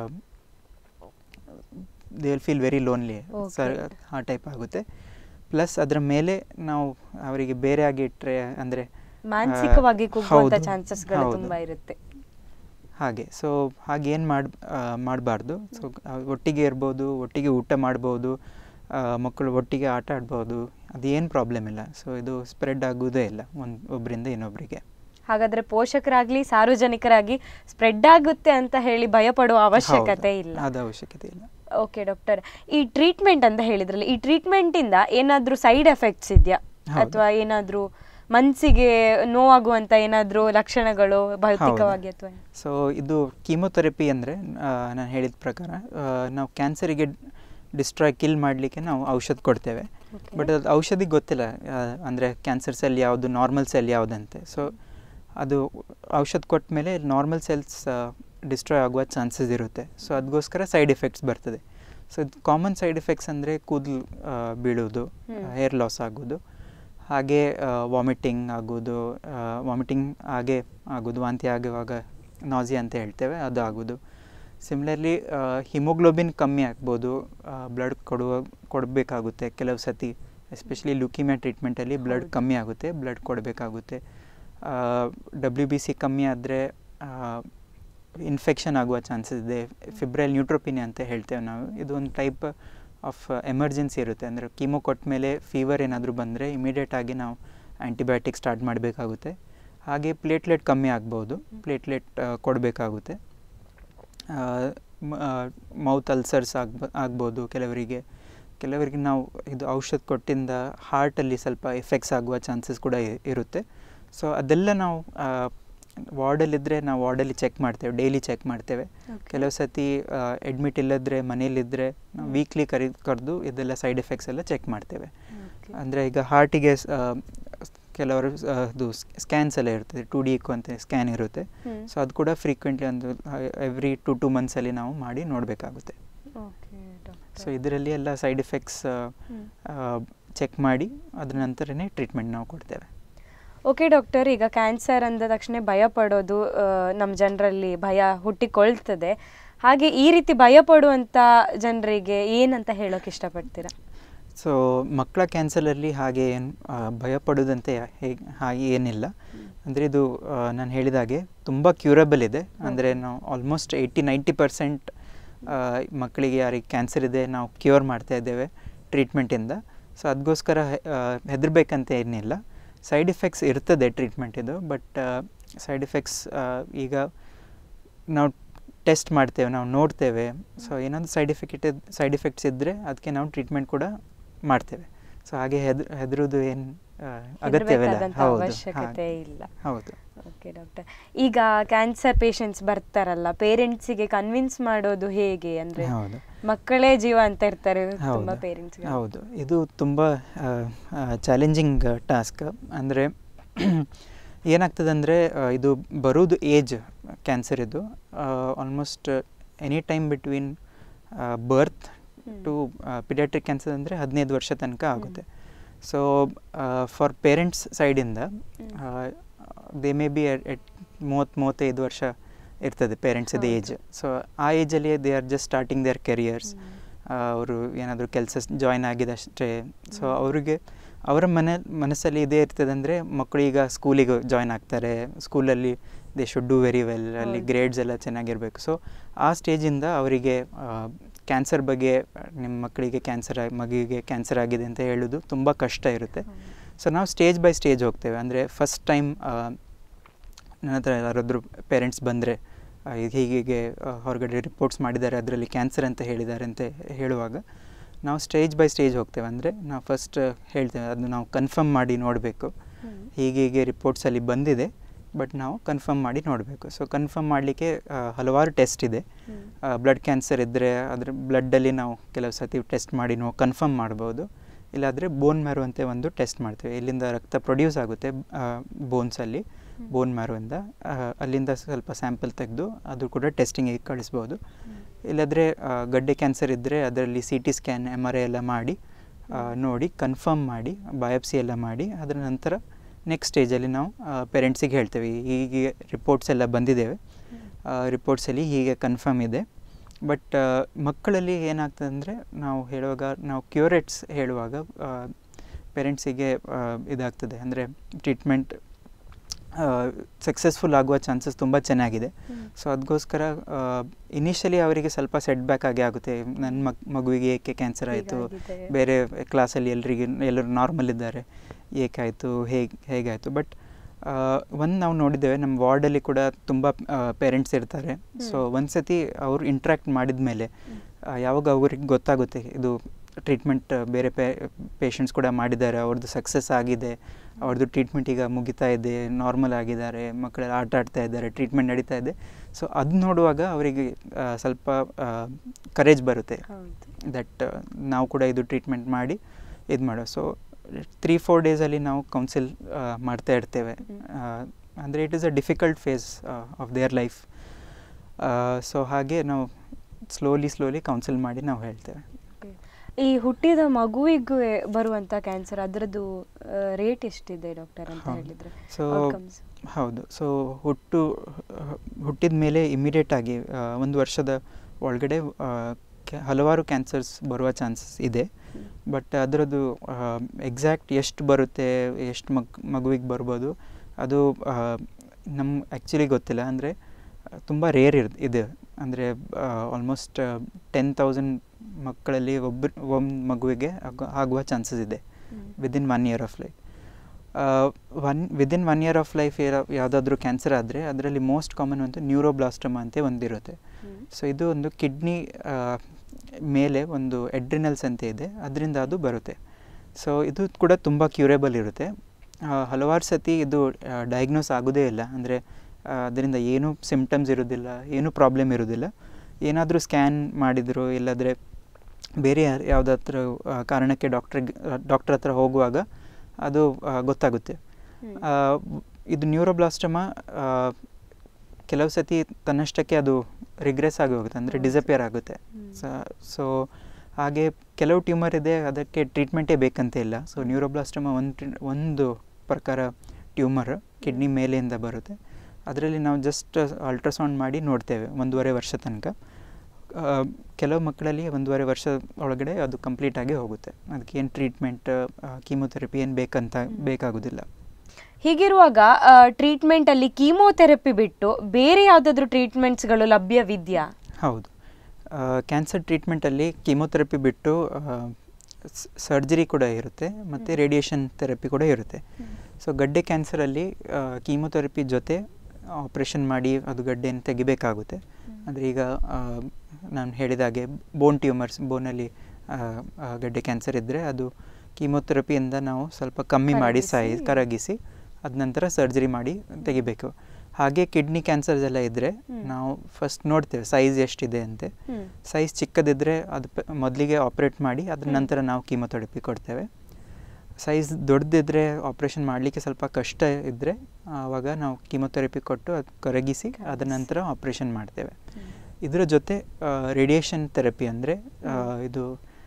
they will feel very lonely sir Okay. ಆ ಟೈಪ್ ಆಗುತ್ತೆ ಪ್ಲಸ್ ಅದರ ಮೇಲೆ ನಾವು ಅವರಿಗೆ ಬೇರೆ ಆಗಿ ಇಟ್ಟರೆ ಅಂದರೆ ಮಾನಸಿಕವಾಗಿ ಕುಗ್ಗುವಂತ ಚಾನ್ಸಸ್ಗಳು ತುಂಬಾ ಇರುತ್ತೆ ಹಾಗೆ ಸೊ ಹಾಗೆ ಏನು ಮಾಡಿ ಮಾಡಬಾರ್ದು ಸೊ ಒಟ್ಟಿಗೆ ಇರ್ಬೋದು ಒಟ್ಟಿಗೆ ಊಟ ಮಾಡ್ಬೋದು ಆ, ಮಕ್ಕಳು ಒಟ್ಟಿಗೆ ಆಟ ಆಡ್ಬೋದು ಅದೇನು ಪ್ರಾಬ್ಲಮ್ ಇಲ್ಲ ಸೊ ಇದು ಸ್ಪ್ರೆಡ್ ಆಗೋದೇ ಇಲ್ಲ ಒಂದು ಒಬ್ಬರಿಂದ ಇನ್ನೊಬ್ಬರಿಗೆ ಹಾಗಾದ್ರೆ ಪೋಷಕರಾಗ್ಲಿ ಸಾರ್ವಜನಿಕರಾಗಿ ಸ್ಪ್ರೆಡ್ ಆಗುತ್ತೆ ಅಂತ ಹೇಳಿ ಭಯ ಪಡುವ ಅವಶ್ಯಕತೆ ಇಲ್ಲ ಅದು ಅವಶ್ಯಕತೆ ಇಲ್ಲ ಓಕೆ ಡಾಕ್ಟರ್ ಈ ಟ್ರೀಟ್ಮೆಂಟ್ ಅಂತ ಹೇಳಿದ್ರಲ್ಲ ಈ ಟ್ರೀಟ್ಮೆಂಟ್ ಇಂದ ಏನಾದ್ರೂ ಸೈಡ್ ಎಫೆಕ್ಟ್ಸ್ ಇದೆಯಾ ಹೌದು. ಅಥವಾ ಏನಾದ್ರೂ ಮನ್ಸಿಗೆ ನೋವಾಗುವಂತ ಏನಾದ್ರೂ ಲಕ್ಷಣಗಳು ಭೌತಿಕವಾಗಿ ಅಥವಾ ಸೊ ಇದು ಕೀಮೊಥೆರಪಿ ಅಂದರೆ ನಾನು ಹೇಳಿದ ಪ್ರಕಾರ ಆ, ನಾವು ಕ್ಯಾನ್ಸರಿಗೆ ಡಿಸ್ಟ್ರಾಯ್ ಕಿಲ್ ಮಾಡಲಿಕ್ಕೆ ನಾವು ಔಷಧ ಕೊಡ್ತೇವೆ Okay. ಬಟ್ ಅದು ಔಷಧಿ ಗೊತ್ತಿಲ್ಲ ಅಂದರೆ ಕ್ಯಾನ್ಸರ್ ಸೆಲ್ ಯಾವುದು ನಾರ್ಮಲ್ ಸೆಲ್ ಯಾವುದಂತೆ ಸೊ ಅದು ಔಷಧ ಕೊಟ್ಟ ಮೇಲೆ ನಾರ್ಮಲ್ ಸೆಲ್ಸ್ ಡಿಸ್ಟ್ರಾಯ್ ಆಗುವ ಚಾನ್ಸಸ್ ಇರುತ್ತೆ ಸೊ ಅದಕ್ಕೋಸ್ಕರ ಸೈಡ್ ಎಫೆಕ್ಟ್ಸ್ ಬರ್ತದೆ ಸೊ ಕಾಮನ್ ಸೈಡ್ ಎಫೆಕ್ಟ್ಸ್ ಅಂದರೆ ಕೂದಲು ಬೀಳೋದು ಹ್ಮ್. ಹೇರ್ ಲಾಸ್ ಆಗೋದು ಹಾಗೆ ವಾಮಿಟಿಂಗ್ ಆಗೋದು ವಾಮಿಟಿಂಗ್ ಹಾಗೆ ಆಗೋದು ವಾಂತಿ ಆಗುವಾಗ ನಾಸಿ ಅಂತ ಹೇಳ್ತೇವೆ ಅದು ಆಗೋದು ಸಿಮಿಲರ್ಲಿ ಹಿಮೋಗ್ಲೋಬಿನ್ ಕಮ್ಮಿ ಆಗ್ಬೋದು ಬ್ಲಡ್ ಕೊಡುವ ಕೊಡಬೇಕಾಗುತ್ತೆ ಕೆಲವು ಸತಿ ಎಸ್ಪೆಷಲಿ ಲುಕಿಮಿಯಾ ಟ್ರೀಟ್ಮೆಂಟಲ್ಲಿ ಬ್ಲಡ್ ಹೌದು. ಕಮ್ಮಿ ಆಗುತ್ತೆ ಬ್ಲಡ್ ಕೊಡಬೇಕಾಗುತ್ತೆ ಡಬ್ಲ್ಯೂ ಬಿ ಸಿ ಕಮ್ಮಿ ಆದರೆ ಇನ್ಫೆಕ್ಷನ್ ಆಗುವ ಚಾನ್ಸಸ್ ಇದೆ ಫಿಬ್ರೈಲ್ ನ್ಯೂಟ್ರೋಪಿನಿಯಾ ಅಂತ ಹೇಳ್ತೇವೆ ನಾವು ಇದು ಒಂದು ಟೈಪ್ ಆಫ್ ಎಮರ್ಜೆನ್ಸಿ ಇರುತ್ತೆ ಅಂದರೆ ಕೀಮೋ ಕೊಟ್ಟ ಮೇಲೆ ಫೀವರ್ ಏನಾದರೂ ಬಂದರೆ ಇಮಿಡಿಯೇಟ್ ಆಗಿ ನಾವು ಆ್ಯಂಟಿಬಯೋಟಿಕ್ ಸ್ಟಾರ್ಟ್ ಮಾಡಬೇಕಾಗುತ್ತೆ ಹಾಗೆ ಪ್ಲೇಟ್ಲೆಟ್ ಕಮ್ಮಿ ಆಗ್ಬೋದು ಪ್ಲೇಟ್ಲೆಟ್ ಕೊಡಬೇಕಾಗುತ್ತೆ ಮೌತ್ ಅಲ್ಸರ್ಸ್ ಆಗ್ಬ ಆಗ್ಬೋದು ಕೆಲವರಿಗೆ ಕೆಲವರಿಗೆ ನಾವು ಇದು ಔಷಧ ಕೊಟ್ಟಿಂದ ಹಾರ್ಟಲ್ಲಿ ಸ್ವಲ್ಪ ಎಫೆಕ್ಟ್ಸ್ ಆಗುವ ಚಾನ್ಸಸ್ ಕೂಡ ಇ- ಇರುತ್ತೆ ಸೊ ಅದೆಲ್ಲ ನಾವು ವಾರ್ಡಲ್ಲಿದ್ದರೆ ನಾವು ವಾರ್ಡಲ್ಲಿ ಚೆಕ್ ಮಾಡ್ತೇವೆ ಡೈಲಿ ಚೆಕ್ ಮಾಡ್ತೇವೆ ಕೆಲವು ಸತಿ ಅಡ್ಮಿಟ್ ಇಲ್ಲದ್ರೆ ಮನೇಲಿದ್ದರೆ ನಾವು ವೀಕ್ಲಿ ಕರಿ ಕರೆದು ಇದೆಲ್ಲ ಸೈಡ್ ಎಫೆಕ್ಟ್ಸ್ ಎಲ್ಲ ಚೆಕ್ ಮಾಡ್ತೇವೆ ಅಂದರೆ ಈಗ ಹಾರ್ಟಿಗೆ ಕೆಲವರು ಆ, ಅದು ಸ್ಕ್ಯಾನ್ಸ್ ಎಲ್ಲ ಇರ್ತದೆ ಟು ಡಿ ಇಕ್ಕು ಅಂತ ಸ್ಕ್ಯಾನ್ ಇರುತ್ತೆ ಹ್ಮ್. ಸೊ ಅದು ಕೂಡ ಫ್ರೀಕ್ವೆಂಟ್ಲಿ ಒಂದು ಎವ್ರಿ ಟು ಟು ಮಂತ್ಸಲ್ಲಿ ನಾವು ಮಾಡಿ ನೋಡಬೇಕಾಗುತ್ತೆ ಓಕೆ ಸೊ ಇದರಲ್ಲಿ ಎಲ್ಲ ಸೈಡ್ ಎಫೆಕ್ಟ್ಸ್ ಚೆಕ್ ಮಾಡಿ ಅದ್ರ ನಂತರನೇ ಟ್ರೀಟ್ಮೆಂಟ್ ನಾವು ಕೊಡ್ತೇವೆ ಓಕೆ ಡಾಕ್ಟರ್ ಈಗ ಕ್ಯಾನ್ಸರ್ ಅಂದ ತಕ್ಷಣ ಭಯ ಪಡೋದು ನಮ್ಮ ಜನರಲ್ಲಿ ಭಯ ಹುಟ್ಟಿಕೊಳ್ತದೆ ಹಾಗೆ ಈ ರೀತಿ ಭಯ ಪಡುವಂಥ ಜನರಿಗೆ ಏನಂತ ಹೇಳೋಕೆ ಇಷ್ಟಪಡ್ತೀರಾ ಸೊ ಮಕ್ಕಳ ಕ್ಯಾನ್ಸರಲ್ಲಿ ಹಾಗೆ ಏನು ಭಯ ಪಡೋದಂತೆ ಹೇಗೆ ಹಾಗೆ ಏನಿಲ್ಲ ಅಂದರೆ ಇದು ನಾನು ಹೇಳಿದ ಹಾಗೆ ತುಂಬ ಕ್ಯೂರಬಲ್ ಇದೆ ಅಂದರೆ ನಾವು ಆಲ್ಮೋಸ್ಟ್ ಏಯ್ಟಿ ನೈಂಟಿ ಪರ್ಸೆಂಟ್ ಮಕ್ಕಳಿಗೆ ಯಾರಿಗೆ ಕ್ಯಾನ್ಸರ್ ಇದೆ ನಾವು ಕ್ಯೂರ್ ಮಾಡ್ತಾ ಇದ್ದೇವೆ ಟ್ರೀಟ್ಮೆಂಟಿಂದ ಸೊ ಅದಕ್ಕೋಸ್ಕರ ಹೆದರ್ಬೇಕಂತ ಏನಿಲ್ಲ ಸೈಡ್ ಎಫೆಕ್ಟ್ಸ್ ಇರ್ತದೆ ಟ್ರೀಟ್ಮೆಂಟಿದು ಬಟ್ ಸೈಡ್ ಎಫೆಕ್ಟ್ಸ್ ಈಗ ನಾವು ಟೆಸ್ಟ್ ಮಾಡ್ತೇವೆ ನಾವು ನೋಡ್ತೇವೆ ಸೊ ಏನಾದರೂ ಸೈಡ್ ಎಫೆಕ್ಟ್ ಸೈಡ್ ಎಫೆಕ್ಟ್ಸ್ ಇದ್ದರೆ ಅದಕ್ಕೆ ನಾವು ಟ್ರೀಟ್ಮೆಂಟ್ ಕೂಡ ಮಾಡ್ತೇವೆ ಸೊ ಹಾಗೆ ಹೆದ್ ಹೆದರೋದು ಏನು ಅಗತ್ಯವಿಲ್ಲ ಹೆದ್ರಬೇಕಾದಂಥ ಹೌದು ಅವಶ್ಯಕತೆ ಹಾಗೆ. ಇಲ್ಲ ಹೌದು ಓಕೆ ಡಾಕ್ಟರ್ ಈಗ ಕ್ಯಾನ್ಸರ್ ಪೇಷಂಟ್ಸ್ ಬರ್ತಾರಲ್ಲ ಪೇರೆಂಟ್ಸಿಗೆ ಕನ್ವಿನ್ಸ್ ಮಾಡೋದು ಹೇಗೆ ಅಂದ್ರೆ ಹೌದು. ಮಕ್ಕಳೇ ಜೀವ ಅಂತ ಇರ್ತಾರೆ ತುಂಬಾ ಹೌದು ಪೇರೆಂಟ್ಸ್ ಹೌದು ಇದು ತುಂಬ ಚಾಲೆಂಜಿಂಗ್ ಟಾಸ್ಕ್ ಅಂದರೆ ಏನಾಗ್ತದೆ ಅಂದರೆ ಇದು ಬರೋದು ಏಜ್ ಕ್ಯಾನ್ಸರ್ ಇದು almost any time between birth to paediatric cancer ಅಂದರೆ ಹದಿನೈದು ವರ್ಷ ತನಕ ಆಗುತ್ತೆ ಸೊ ಫಾರ್ ಪೇರೆಂಟ್ಸ್ ಸೈಡಿಂದ ದೇ ಮೇ ಬಿ ಎಟ್ ಮೂವತ್ತು ಮೂವತ್ತೈದು ವರ್ಷ ಇರ್ತದೆ ಪೇರೆಂಟ್ಸಿದ ಏಜ್ ಸೊ ಆ ಏಜಲ್ಲಿ they are just starting their careers ಅವರು ಏನಾದರೂ ಕೆಲಸ ಜಾಯ್ನ್ ಆಗಿದಷ್ಟೇ ಸೊ ಅವರಿಗೆ ಅವರ ಮನೆ ಮನಸ್ಸಲ್ಲಿ ಇದೇ ಇರ್ತದೆ ಅಂದರೆ ಮಕ್ಕಳು ಈಗ ಸ್ಕೂಲಿಗೆ ಜಾಯ್ನ್ ಆಗ್ತಾರೆ ಸ್ಕೂಲಲ್ಲಿ they should do very well ಅಲ್ಲಿ ಹೌದು. ಗ್ರೇಡ್ಸ್ ಎಲ್ಲ ಚೆನ್ನಾಗಿರಬೇಕು ಸೊ ಆ ಸ್ಟೇಜಿಂದ ಅವರಿಗೆ ಕ್ಯಾನ್ಸರ್ ಬಗ್ಗೆ ನಿಮ್ಮ ಮಕ್ಕಳಿಗೆ ಕ್ಯಾನ್ಸರ್ ಮಗುವಿಗೆ ಕ್ಯಾನ್ಸರ್ ಆಗಿದೆ ಅಂತ ಹೇಳೋದು ತುಂಬ ಕಷ್ಟ ಇರುತ್ತೆ ಸೊ ನಾವು ಸ್ಟೇಜ್ ಬೈ ಸ್ಟೇಜ್ ಹೋಗ್ತೇವೆ ಅಂದರೆ ಫಸ್ಟ್ ಟೈಮ್ ನನ್ನ ಹತ್ರ ಯಾರಾದರೂ ಪೇರೆಂಟ್ಸ್ ಬಂದರೆ ಹೀಗೆ ಆ, ಹೊರಗಡೆ ರಿಪೋರ್ಟ್ಸ್ ಮಾಡಿದ್ದಾರೆ ಅದರಲ್ಲಿ ಕ್ಯಾನ್ಸರ್ ಅಂತ ಹೇಳಿದ್ದಾರೆ ಅಂತ ಹೇಳುವಾಗ ನಾವು ಸ್ಟೇಜ್ ಬೈ ಸ್ಟೇಜ್ ಹೋಗ್ತೇವೆ ಅಂದರೆ ನಾವು ಫಸ್ಟ್ ಹೇಳ್ತೇವೆ ಅದು ನಾವು ಕನ್ಫರ್ಮ್ ಮಾಡಿ ನೋಡಬೇಕು ಹೀಗೆ ಹೀಗೆ ರಿಪೋರ್ಟ್ಸಲ್ಲಿ ಬಂದಿದೆ ಬಟ್ ನಾವು ಕನ್ಫರ್ಮ್ ಮಾಡಿ ನೋಡಬೇಕು ಸೊ ಕನ್ಫರ್ಮ್ ಮಾಡಲಿಕ್ಕೆ ಹಲವಾರು ಟೆಸ್ಟ್ ಇದೆ ಬ್ಲಡ್ ಕ್ಯಾನ್ಸರ್ ಇದ್ದರೆ ಅದ್ರ ಬ್ಲಡ್ಡಲ್ಲಿ ನಾವು ಕೆಲವು ಸತಿ ಟೆಸ್ಟ್ ಮಾಡಿ ನಾವು ಕನ್ಫರ್ಮ್ ಮಾಡ್ಬೋದು ಇಲ್ಲಾದರೆ ಬೋನ್ ಮ್ಯಾರೋ ಅಂತ ಒಂದು ಟೆಸ್ಟ್ ಮಾಡ್ತೇವೆ ಇಲ್ಲಿಂದ ರಕ್ತ ಪ್ರೊಡ್ಯೂಸ್ ಆಗುತ್ತೆ ಬೋನ್ಸಲ್ಲಿ ಬೋನ್ ಮ್ಯಾರೋಯಿಂದ ಆ, ಅಲ್ಲಿಂದ ಸ್ವಲ್ಪ ಸ್ಯಾಂಪಲ್ ತೆಗೆದು ಅದು ಕೂಡ ಟೆಸ್ಟಿಂಗಿಗೆ ಕಳಿಸ್ಬೋದು ಇಲ್ಲಾದರೆ ಗಡ್ಡೆ ಕ್ಯಾನ್ಸರ್ ಇದ್ದರೆ ಅದರಲ್ಲಿ C T scan M R I ಎಲ್ಲ ಮಾಡಿ ಆ, ನೋಡಿ ಕನ್ಫರ್ಮ್ ಮಾಡಿ ಬಯಾಪ್ಸಿ ಎಲ್ಲ ಮಾಡಿ ಅದರ ನಂತರ ನೆಕ್ಸ್ಟ್ ಸ್ಟೇಜಲ್ಲಿ ನಾವು ಪೇರೆಂಟ್ಸಿಗೆ ಹೇಳ್ತೇವೆ ಹೀಗೆ ರಿಪೋರ್ಟ್ಸ್ ಎಲ್ಲ ಬಂದಿದ್ದೇವೆ ರಿಪೋರ್ಟ್ಸಲ್ಲಿ ಹೀಗೆ ಕನ್ಫರ್ಮ್ ಇದೆ ಬಟ್ ಮಕ್ಕಳಲ್ಲಿ ಏನಾಗ್ತದೆ ಅಂದರೆ ನಾವು ಹೇಳುವಾಗ ನಾವು ಕ್ಯೂರೇಟ್ಸ್ ಹೇಳುವಾಗ ಪೇರೆಂಟ್ಸಿಗೆ ಇದಾಗ್ತದೆ ಅಂದರೆ ಟ್ರೀಟ್ಮೆಂಟ್ ಸಕ್ಸಸ್ಫುಲ್ ಆಗುವ ಚಾನ್ಸಸ್ ತುಂಬ ಚೆನ್ನಾಗಿದೆ ಸೊ ಅದಕ್ಕೋಸ್ಕರ ಇನಿಷಿಯಲಿ ಅವರಿಗೆ ಸ್ವಲ್ಪ ಸೆಟ್ ಬ್ಯಾಕ್ ಆಗಿ ಆಗುತ್ತೆ ನನ್ನ ಮಗ್ ಮಗುವಿಗೆ ಏಕೆ ಕ್ಯಾನ್ಸರ್ ಆಯಿತು ಹೀಗಾಗಿದೆ. ಬೇರೆ ಕ್ಲಾಸಲ್ಲಿ ಎಲ್ರಿಗೆ ಎಲ್ಲರೂ ನಾರ್ಮಲ್ ಇದ್ದಾರೆ ಏಕಾಯಿತು ಹೇಗೆ ಹೇಗಾಯಿತು ಬಟ್ ಒಂದು ನಾವು ನೋಡಿದ್ದೇವೆ ನಮ್ಮ ವಾರ್ಡಲ್ಲಿ ಕೂಡ ತುಂಬ ಪೇರೆಂಟ್ಸ್ ಇರ್ತಾರೆ ಸೊ ಒಂದು ಸತಿ ಅವರು ಇಂಟ್ರ್ಯಾಕ್ಟ್ ಮಾಡಿದ ಮೇಲೆ ಯಾವಾಗ ಅವ್ರಿಗೆ ಗೊತ್ತಾಗುತ್ತೆ ಇದು ಟ್ರೀಟ್ಮೆಂಟ್ ಬೇರೆ ಪೇ ಪೇಷಂಟ್ಸ್ ಕೂಡ ಮಾಡಿದ್ದಾರೆ ಅವ್ರದ್ದು ಸಕ್ಸಸ್ ಆಗಿದೆ ಅವ್ರದ್ದು ಟ್ರೀಟ್ಮೆಂಟ್ ಈಗ ಮುಗಿತಾ ಇದೆ ನಾರ್ಮಲ್ ಆಗಿದ್ದಾರೆ ಮಕ್ಕಳೆಲ್ಲ ಆಟ ಆಡ್ತಾ ಇದ್ದಾರೆ ಟ್ರೀಟ್ಮೆಂಟ್ ನಡೀತಾ ಇದೆ ಸೊ ಅದು ನೋಡುವಾಗ ಅವರಿಗೆ ಆ, ಸ್ವಲ್ಪ ಕರೇಜ್ ಬರುತ್ತೆ ಹೌದು ದಟ್ ನಾವು ಕೂಡ ಇದು ಟ್ರೀಟ್ಮೆಂಟ್ ಮಾಡಿ ಇದು ಮಾಡೋ ಸೊ ತ್ರೀ ಫೋರ್ ಡೇಸಲ್ಲಿ ನಾವು ಕೌನ್ಸಿಲ್ ಮಾಡ್ತಾ ಇರ್ತೇವೆ ಅಂದರೆ it is a difficult phase of their life so ಹಾಗೆ ನಾವು ಸ್ಲೋಲಿ ಸ್ಲೋಲಿ ಕೌನ್ಸಿಲ್ ಮಾಡಿ ನಾವು ಹೇಳ್ತೇವೆ ಈ ಹುಟ್ಟಿದ ಮಗುವಿಗೂ ಬರುವಂತ ಕ್ಯಾನ್ಸರ್ ಅದರದ್ದು ರೇಟ್ ಎಷ್ಟಿದೆ ಡಾಕ್ಟರ್ ಅಂತ ಹೌದು. ಹೇಳಿದ್ರೆ ಸೊ Outcomes. ಹೌದು ಸೊ ಹುಟ್ಟು ಹುಟ್ಟಿದ ಮೇಲೆ ಇಮಿಡಿಯೇಟ್ ಆಗಿ ಆ, ಒಂದು ವರ್ಷದ ಒಳಗಡೆ ಆ, ಕೆ- ಹಲವಾರು ಕ್ಯಾನ್ಸರ್ಸ್ ಬರುವ ಚಾನ್ಸಸ್ ಇದೆ ಬಟ್ ಅದರದ್ದು ಎಕ್ಸಾಕ್ಟ್ ಎಷ್ಟು ಬರುತ್ತೆ ಎಷ್ಟು ಮಗ್ ಮಗುವಿಗೆ ಬರ್ಬೋದು ಅದು ನಮ್ಮ ಆ್ಯಕ್ಚುಲಿ ಗೊತ್ತಿಲ್ಲ ಅಂದರೆ ತುಂಬ ರೇರ್ ಇರ್ ಇದೆ ಅಂದರೆ ಆಲ್ಮೋಸ್ಟ್ ಟೆನ್ ತೌಸಂಡ್ ಮಕ್ಕಳಲ್ಲಿ ಒಬ್ಬ ಒಂದು ಮಗುವಿಗೆ ಆಗ- ಆಗುವ ಚಾನ್ಸಸ್ ಇದೆ hmm. Within one year of life one within one year of life ಯಾವುದಾದ್ರೂ ಕ್ಯಾನ್ಸರ್ ಆದರೆ ಅದರಲ್ಲಿ ಮೋಸ್ಟ್ ಕಾಮನ್ ಒಂದು ನ್ಯೂರೋಬ್ಲಾಸ್ಟಮ ಅಂತ ಒಂದಿರುತ್ತೆ ಹ್ಮ್. ಸೊ ಇದು ಒಂದು ಕಿಡ್ನಿ ಮೇಲೆ ಒಂದು ಎಡ್ರಿನಲ್ಸ್ ಅಂತ ಇದೆ ಅದರಿಂದ ಅದು ಬರುತ್ತೆ ಸೊ ಇದು ಕೂಡ ತುಂಬ ಕ್ಯೂರೇಬಲ್ ಇರುತ್ತೆ ಆ, ಹಲವಾರು ಸತಿ ಇದು ಡಯಾಗ್ನೋಸ್ ಆಗೋದೇ ಇಲ್ಲ ಅಂದರೆ ಅದರಿಂದ ಏನೂ ಸಿಮ್ಟಮ್ಸ್ ಇರೋದಿಲ್ಲ ಏನೂ ಪ್ರಾಬ್ಲಮ್ ಇರೋದಿಲ್ಲ ಏನಾದರೂ ಸ್ಕ್ಯಾನ್ ಮಾಡಿದ್ರು ಇಲ್ಲಾಂದರೆ ಬೇರೆ ಯಾರ್- ಯಾವುದಾದ್ರೂ ಆ, ಕಾರಣಕ್ಕೆ ಡಾಕ್ಟ್ರಿಗೆ ಡಾಕ್ಟ್ರ್ ಹತ್ರ ಹೋಗುವಾಗ ಅದು ಆ, ಗೊತ್ತಾಗುತ್ತೆ ಆ, ಇದು ನ್ಯೂರೋಬ್ಲಾಸ್ಟಮ ಕೆಲವು ಸತಿ ತನ್ನಷ್ಟಕ್ಕೆ ಅದು ರಿಗ್ರೆಸ್ ಆಗಿ ಹೋಗುತ್ತೆ ಅಂದರೆ ಹೌದು. ಡಿಸಪಿಯರ್ ಆಗುತ್ತೆ ಸೊ ಹಾಗೆ ಕೆಲವು ಟ್ಯೂಮರ್ ಇದೆ ಅದಕ್ಕೆ ಟ್ರೀಟ್ಮೆಂಟೇ ಬೇಕಂತ ಇಲ್ಲ ಸೊ ನ್ಯೂರೋಬ್ಲಾಸ್ಟಮ ಒಂದು ಒಂದು ಪ್ರಕಾರ ಟ್ಯೂಮರ್ ಕಿಡ್ನಿ ಮೇಲೆಯಿಂದ ಬರುತ್ತೆ ಅದರಲ್ಲಿ ನಾವು ಜಸ್ಟ್ ಅಲ್ಟ್ರಾಸೌಂಡ್ ಮಾಡಿ ನೋಡ್ತೇವೆ ಒಂದೂವರೆ ವರ್ಷ ತನಕ ಆ, ಕೆಲವು ಮಕ್ಕಳಲ್ಲಿ ಒಂದೂವರೆ ವರ್ಷ ಒಳಗಡೆ ಅದು ಕಂಪ್ಲೀಟ್ ಆಗಿ ಹೋಗುತ್ತೆ ಅದಕ್ಕೆ ಏನು ಟ್ರೀಟ್ಮೆಂಟ್ ಕೀಮೋಥೆರಪಿ ಏನು ಬೇಕಂತ ಬೇಕಾಗೋದಿಲ್ಲ ಹೀಗಿರುವಾಗ ಟ್ರೀಟ್ಮೆಂಟ್ ಅಲ್ಲಿ ಕೀಮೋಥೆರಪಿ ಬಿಟ್ಟು ಬೇರೆ ಯಾವ್ದಾದ್ರು ಟ್ರೀಟ್ಮೆಂಟ್ಸ್ಗಳು ಲಭ್ಯವಿದ್ಯಾ ಹೌದು ಕ್ಯಾನ್ಸರ್ ಟ್ರೀಟ್ಮೆಂಟಲ್ಲಿ ಕೀಮೋಥೆರಪಿ ಬಿಟ್ಟು ಸರ್ಜರಿ ಕೂಡ ಇರುತ್ತೆ ಮತ್ತು ರೇಡಿಯೇಷನ್ ಥೆರಪಿ ಕೂಡ ಇರುತ್ತೆ ಸೊ ಗಡ್ಡೆ ಕ್ಯಾನ್ಸರಲ್ಲಿ ಕೀಮೋಥೆರಪಿ ಜೊತೆ ಆಪ್ರೇಷನ್ ಮಾಡಿ ಅದು ಗಡ್ಡೆಯನ್ನು ತೆಗಿಬೇಕಾಗುತ್ತೆ ಅಂದರೆ ಈಗ ನಾನು ಹೇಳಿದ ಹಾಗೆ ಬೋನ್ ಟ್ಯೂಮರ್ಸ್ ಬೋನಲ್ಲಿ ಗಡ್ಡೆ ಕ್ಯಾನ್ಸರ್ ಇದ್ದರೆ ಅದು ಕೀಮೋಥೆರಪಿಯಿಂದ ನಾವು ಸ್ವಲ್ಪ ಕಮ್ಮಿ ಮಾಡಿ ಸಾಯಿ ಕರಗಿಸಿ. ಕರಗಿಸಿ ಅದ ನಂತರ ಸರ್ಜರಿ ಮಾಡಿ ತೆಗಿಬೇಕು ಹಾಗೆ ಕಿಡ್ನಿ ಕ್ಯಾನ್ಸರ್ಸ್ ಎಲ್ಲ ಇದ್ದರೆ ಹ್ಮ್. ನಾವು ಫಸ್ಟ್ ನೋಡ್ತೇವೆ ಸೈಜ್ ಎಷ್ಟಿದೆ ಅಂತೆ ಹ್ಮ್. ಸೈಜ್ ಚಿಕ್ಕದಿದ್ದರೆ ಅದು ಪ- ಮೊದಲಿಗೆ ಆಪ್ರೇಟ್ ಮಾಡಿ ಅದ್ರ ಹ್ಮ್. ನಂತರ ನಾವು ಕೀಮೋಥೆರಪಿ ಕೊಡ್ತೇವೆ ಸೈಜ್ ದೊಡ್ಡದಿದ್ದರೆ ಆಪ್ರೇಷನ್ ಮಾಡಲಿಕ್ಕೆ ಸ್ವಲ್ಪ ಕಷ್ಟ ಇದ್ದರೆ ಆವಾಗ ನಾವು ಕೀಮೋಥೆರಪಿ ಕೊಟ್ಟು ಅದು ಕರಗಿಸಿ ಅದ್ರ ಕರಗಿಸಿ. ನಂತರ ಆಪ್ರೇಷನ್ ಮಾಡ್ತೇವೆ ಹ್ಮ್. ಇದರ ಜೊತೆ ರೇಡಿಯೇಷನ್ ಥೆರಪಿ ಅಂದರೆ ಹ್ಮ್. ಇದು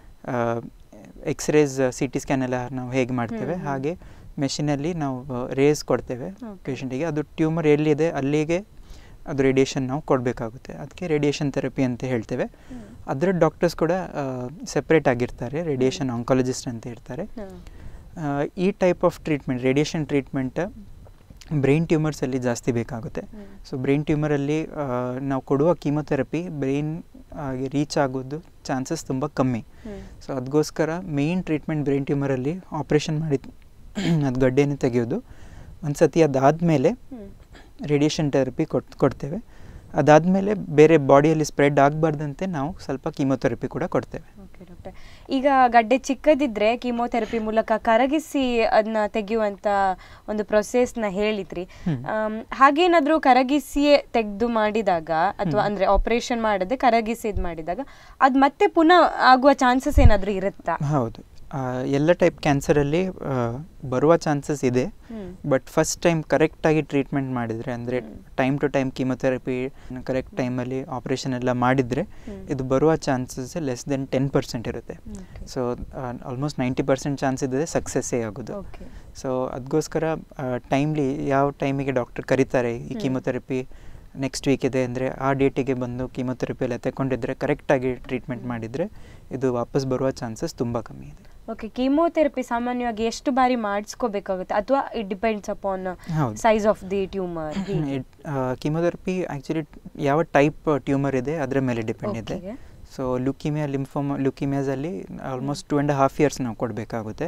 ಎಕ್ಸ್ರೇಸ್ ಸಿ ಟಿ ಸ್ಕ್ಯಾನ್ ಎಲ್ಲ ನಾವು ಹೇಗೆ ಮಾಡ್ತೇವೆ ಹ್ಮ್, ಹ್ಮ್. ಹಾಗೆ ಮೆಷಿನಲ್ಲಿ ನಾವು ರೇಸ್ ಕೊಡ್ತೇವೆ Okay. ಪೇಷಂಟಿಗೆ ಅದು ಟ್ಯೂಮರ್ ಎಲ್ಲಿದೆ ಅಲ್ಲಿಗೆ ಅದು ರೇಡಿಯೇಷನ್ ನಾವು ಕೊಡಬೇಕಾಗುತ್ತೆ ಅದಕ್ಕೆ ರೇಡಿಯೇಷನ್ ಥೆರಪಿ ಅಂತ ಹೇಳ್ತೇವೆ ಹ್ಮ್. ಅದರ ಡಾಕ್ಟರ್ಸ್ ಕೂಡ ಸೆಪ್ರೇಟ್ ಆಗಿರ್ತಾರೆ ರೇಡಿಯೇಷನ್ ಆಂಕಾಲಜಿಸ್ಟ್ ಅಂತ ಇರ್ತಾರೆ ಹ್ಮ್. ಆ, ಈ type of treatment radiation treatment brain ಟ್ಯೂಮರ್ಸಲ್ಲಿ ಜಾಸ್ತಿ ಬೇಕಾಗುತ್ತೆ ಹ್ಮ್. ಸೊ ಬ್ರೈನ್ ಟ್ಯೂಮರಲ್ಲಿ ನಾವು ಕೊಡುವ ಕೀಮೋಥೆರಪಿ ಬ್ರೈನ್ ರೀಚ್ ಆಗೋದು ಚಾನ್ಸಸ್ ತುಂಬ ಕಮ್ಮಿ ಹ್ಮ್. ಸೊ ಅದಕ್ಕೋಸ್ಕರ ಮೇಯ್ನ್ ಟ್ರೀಟ್ಮೆಂಟ್ ಬ್ರೈನ್ ಟ್ಯೂಮರಲ್ಲಿ ಆಪ್ರೇಷನ್ ಮಾಡಿ ಅದು ಗಡ್ಡೆಯನ್ನು ತೆಗೆಯೋದು ಒಂದು ಸತಿ ಅದಾದಮೇಲೆ ಹ್ಮ್. ರೇಡಿಯೇಷನ್ ಥೆರಪಿ ಕೊಟ್ ಕೊಡ್ತೇವೆ ಅದಾದಮೇಲೆ ಬೇರೆ ಬಾಡಿಯಲ್ಲಿ ಸ್ಪ್ರೆಡ್ ಆಗಬಾರ್ದಂತೆ ನಾವು ಸ್ವಲ್ಪ ಕೀಮೋಥೆರಪಿ ಕೂಡ ಕೊಡ್ತೇವೆ Okay, doctor. ಈಗ ಗಡ್ಡೆ ಚಿಕ್ಕದಿದ್ರೆ ಕೀಮೋಥೆರಪಿ ಮೂಲಕ ಕರಗಿಸಿ ಅದನ್ನ ತೆಗೆಯುವಂತ ಒಂದು ಪ್ರೊಸೆಸ್ನ ಹೇಳಿದ್ರಿ ಹ್ಮ್. ಆಮ್, ಹಾಗೇನಾದ್ರೂ ಕರಗಿಸಿಯೇ ತೆಗೆದು ಮಾಡಿದಾಗ ಅಥವಾ ಹ್ಮ್. ಅಂದ್ರೆ ಆಪರೇಷನ್ ಮಾಡದೆ ಕರಗಿಸಿ ಇದು ಮಾಡಿದಾಗ ಅದ್ ಮತ್ತೆ ಪುನಃ ಆಗುವ ಚಾನ್ಸಸ್ ಏನಾದ್ರೂ ಇರುತ್ತಾ ಹೌದು ಆ, ಎಲ್ಲ ಟೈಪ್ ಕ್ಯಾನ್ಸರಲ್ಲಿ ಬರುವ ಚಾನ್ಸಸ್ ಇದೆ ಹ್ಮ್. ಬಟ್ ಫಸ್ಟ್ ಟೈಮ್ ಕರೆಕ್ಟಾಗಿ ಟ್ರೀಟ್ಮೆಂಟ್ ಮಾಡಿದರೆ ಅಂದರೆ hmm. Time to time chemotherapy correct ಟೈಮಲ್ಲಿ ಆಪ್ರೇಷನ್ ಎಲ್ಲ ಮಾಡಿದರೆ ಹ್ಮ್. ಇದು ಬರುವ chances less than ten percent ಇರುತ್ತೆ Okay. So almost ninety percent chance ಇದ್ದರೆ ಸಕ್ಸಸ್ಸೇ ಆಗೋದು Okay. ಸೊ ಅದಕ್ಕೋಸ್ಕರ ಟೈಮ್ಲಿ ಯಾವ ಟೈಮಿಗೆ ಡಾಕ್ಟರ್ ಕರೀತಾರೆ ಈ ಹ್ಮ್. ಕೀಮೋಥೆರಪಿ ನೆಕ್ಸ್ಟ್ ವೀಕ್ ಇದೆ ಅಂದರೆ ಆ ಡೇಟಿಗೆ ಬಂದು ಕೀಮೋಥೆರಪಿ ಎಲ್ಲ ತಗೊಂಡಿದ್ರೆ ಕರೆಕ್ಟಾಗಿ ಟ್ರೀಟ್ಮೆಂಟ್ ಮಾಡಿದರೆ ಇದು ವಾಪಸ್ ಬರುವ ಚಾನ್ಸಸ್ ತುಂಬ ಕಮ್ಮಿ ಇದೆ ಓಕೆ ಕೀಮೋಥೆರಪಿ ಸಾಮಾನ್ಯವಾಗಿ ಎಷ್ಟು ಬಾರಿ ಮಾಡಿಸ್ಕೋಬೇಕಾಗುತ್ತೆ ಅಥವಾ ಇಟ್ ಡಿಪೆಂಡ್ಸ್ ಅಪಾನ್ ಹೌದು. Size of the tumour chemotherapy actually ಯಾವ ಟೈಪ್ ಟ್ಯೂಮರ್ ಇದೆ ಅದರ ಮೇಲೆ ಡಿಪೆಂಡ್ ಇದೆ Okay. ಸೊ ಲುಕಿಮಿಯಾ ಲಿಂಫೋಮ ಲುಕಿಮಿಯಾಸಲ್ಲಿ almost two and half years ನಾವು ಕೊಡಬೇಕಾಗುತ್ತೆ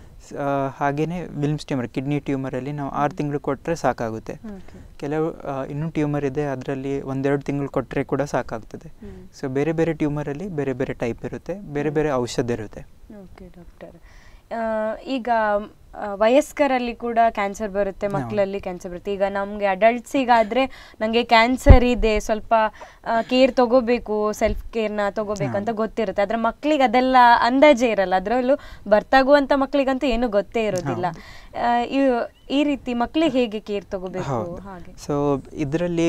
ಹಾಗೆಯೇ ವಿಲ್ಮ್ಸ್ ಟ್ಯೂಮರ್ ಕಿಡ್ನಿ ಟ್ಯೂಮರಲ್ಲಿ ನಾವು ಆರು ತಿಂಗಳು ಕೊಟ್ಟರೆ ಸಾಕಾಗುತ್ತೆ ಕೆಲವು ಆ, ಇನ್ನೂ ಟ್ಯೂಮರ್ ಇದೆ ಅದರಲ್ಲಿ ಒಂದೆರಡು ತಿಂಗಳು ಕೊಟ್ಟರೆ ಕೂಡ ಸಾಕಾಗ್ತದೆ ಸೊ ಬೇರೆ ಬೇರೆ ಟ್ಯೂಮರಲ್ಲಿ ಬೇರೆ ಬೇರೆ ಟೈಪ್ ಇರುತ್ತೆ ಬೇರೆ ಬೇರೆ ಔಷಧ ಇರುತ್ತೆ ಓಕೆ ಡಾಕ್ಟರ್ ಈಗ ಆ, ವಯಸ್ಕರಲ್ಲಿ ಕೂಡ ಕ್ಯಾನ್ಸರ್ ಬರುತ್ತೆ ಮಕ್ಕಳಲ್ಲಿ ಕ್ಯಾನ್ಸರ್ ಬರುತ್ತೆ ಈಗ ನಮಗೆ ಅಡಲ್ಟ್ಸಿಗಾದ್ರೆ ನನಗೆ ಕ್ಯಾನ್ಸರ್ ಇದೆ ಸ್ವಲ್ಪ ಕೇರ್ ತಗೋಬೇಕು ಸೆಲ್ಫ್ ಕೇರ್ನ ತಗೋಬೇಕು ಅಂತ ಗೊತ್ತಿರುತ್ತೆ ಆದ್ರೆ ಮಕ್ಕಳಿಗೆ ಅದೆಲ್ಲ ಅಂದಾಜೇ ಇರಲ್ಲ ಅದರಲ್ಲೂ ಬರ್ತಾಗುವಂತ ಮಕ್ಕಳಿಗಂತೂ ಏನು ಗೊತ್ತೇ ಇರೋದಿಲ್ಲ ಆ, ಈ- ಈ ರೀತಿ ಮಕ್ಕಳಿಗೆ ಹೇಗೆ ಕೇರ್ ತಗೋಬೇಕು ಹೌದು ಹಾಗೆ ಸೊ ಇದರಲ್ಲಿ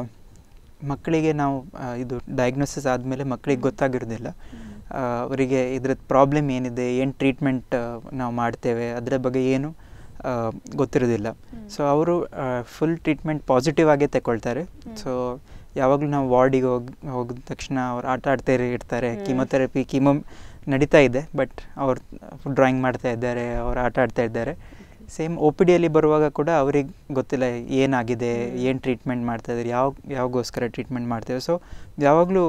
ಮಕ್ಕಳಿಗೆ ನಾವು ಆ, ಇದು ಡಯಾಗ್ನೋಸಿಸ್ ಆದಮೇಲೆ ಮಕ್ಕಳಿಗೆ ಗೊತ್ತಾಗಿರೋದಿಲ್ಲ ಆ, ಅವರಿಗೆ ಇದ್ರದ್ದು ಪ್ರಾಬ್ಲಮ್ ಏನಿದೆ ಏನು ಟ್ರೀಟ್ಮೆಂಟ್ ನಾವು ಮಾಡ್ತೇವೆ ಅದರ ಬಗ್ಗೆ ಏನು ಆ, ಗೊತ್ತಿರೋದಿಲ್ಲ ಸೊ ಅವರು ಫುಲ್ ಟ್ರೀಟ್ಮೆಂಟ್ ಪಾಸಿಟಿವ್ ಆಗೇ ತಗೊಳ್ತಾರೆ ಸೊ ಯಾವಾಗಲೂ ನಾವು ವಾರ್ಡಿಗೆ ಹೋಗಿ ಹೋಗಿದ ತಕ್ಷಣ ಅವ್ರು ಆಟ ಆಡ್ತಾ ಇರ್- ಇರ್ತಾರೆ ಹ್ಮ್. ಕೀಮೋಥೆರಪಿ ಕೀಮೋ ನಡೀತಾ ಇದೆ ಬಟ್ ಅವ್ರು ಡ್ರಾಯಿಂಗ್ ಮಾಡ್ತಾ ಇದ್ದಾರೆ ಅವ್ರು ಆಟ ಆಡ್ತಾ ಇದ್ದಾರೆ ಸೇಮ್ ಒ ಪಿ ಡಿಯಲ್ಲಿ ಬರುವಾಗ ಕೂಡ ಅವ್ರಿಗೆ ಗೊತ್ತಿಲ್ಲ ಏನಾಗಿದೆ ಹ್ಮ್. ಏನು ಟ್ರೀಟ್ಮೆಂಟ್ ಮಾಡ್ತಾ ಇದ್ದಾರೆ ಯಾವ ಯಾವಾಗೋಸ್ಕರ ಟ್ರೀಟ್ಮೆಂಟ್ ಮಾಡ್ತೇವೆ ಸೊ ಯಾವಾಗಲೂ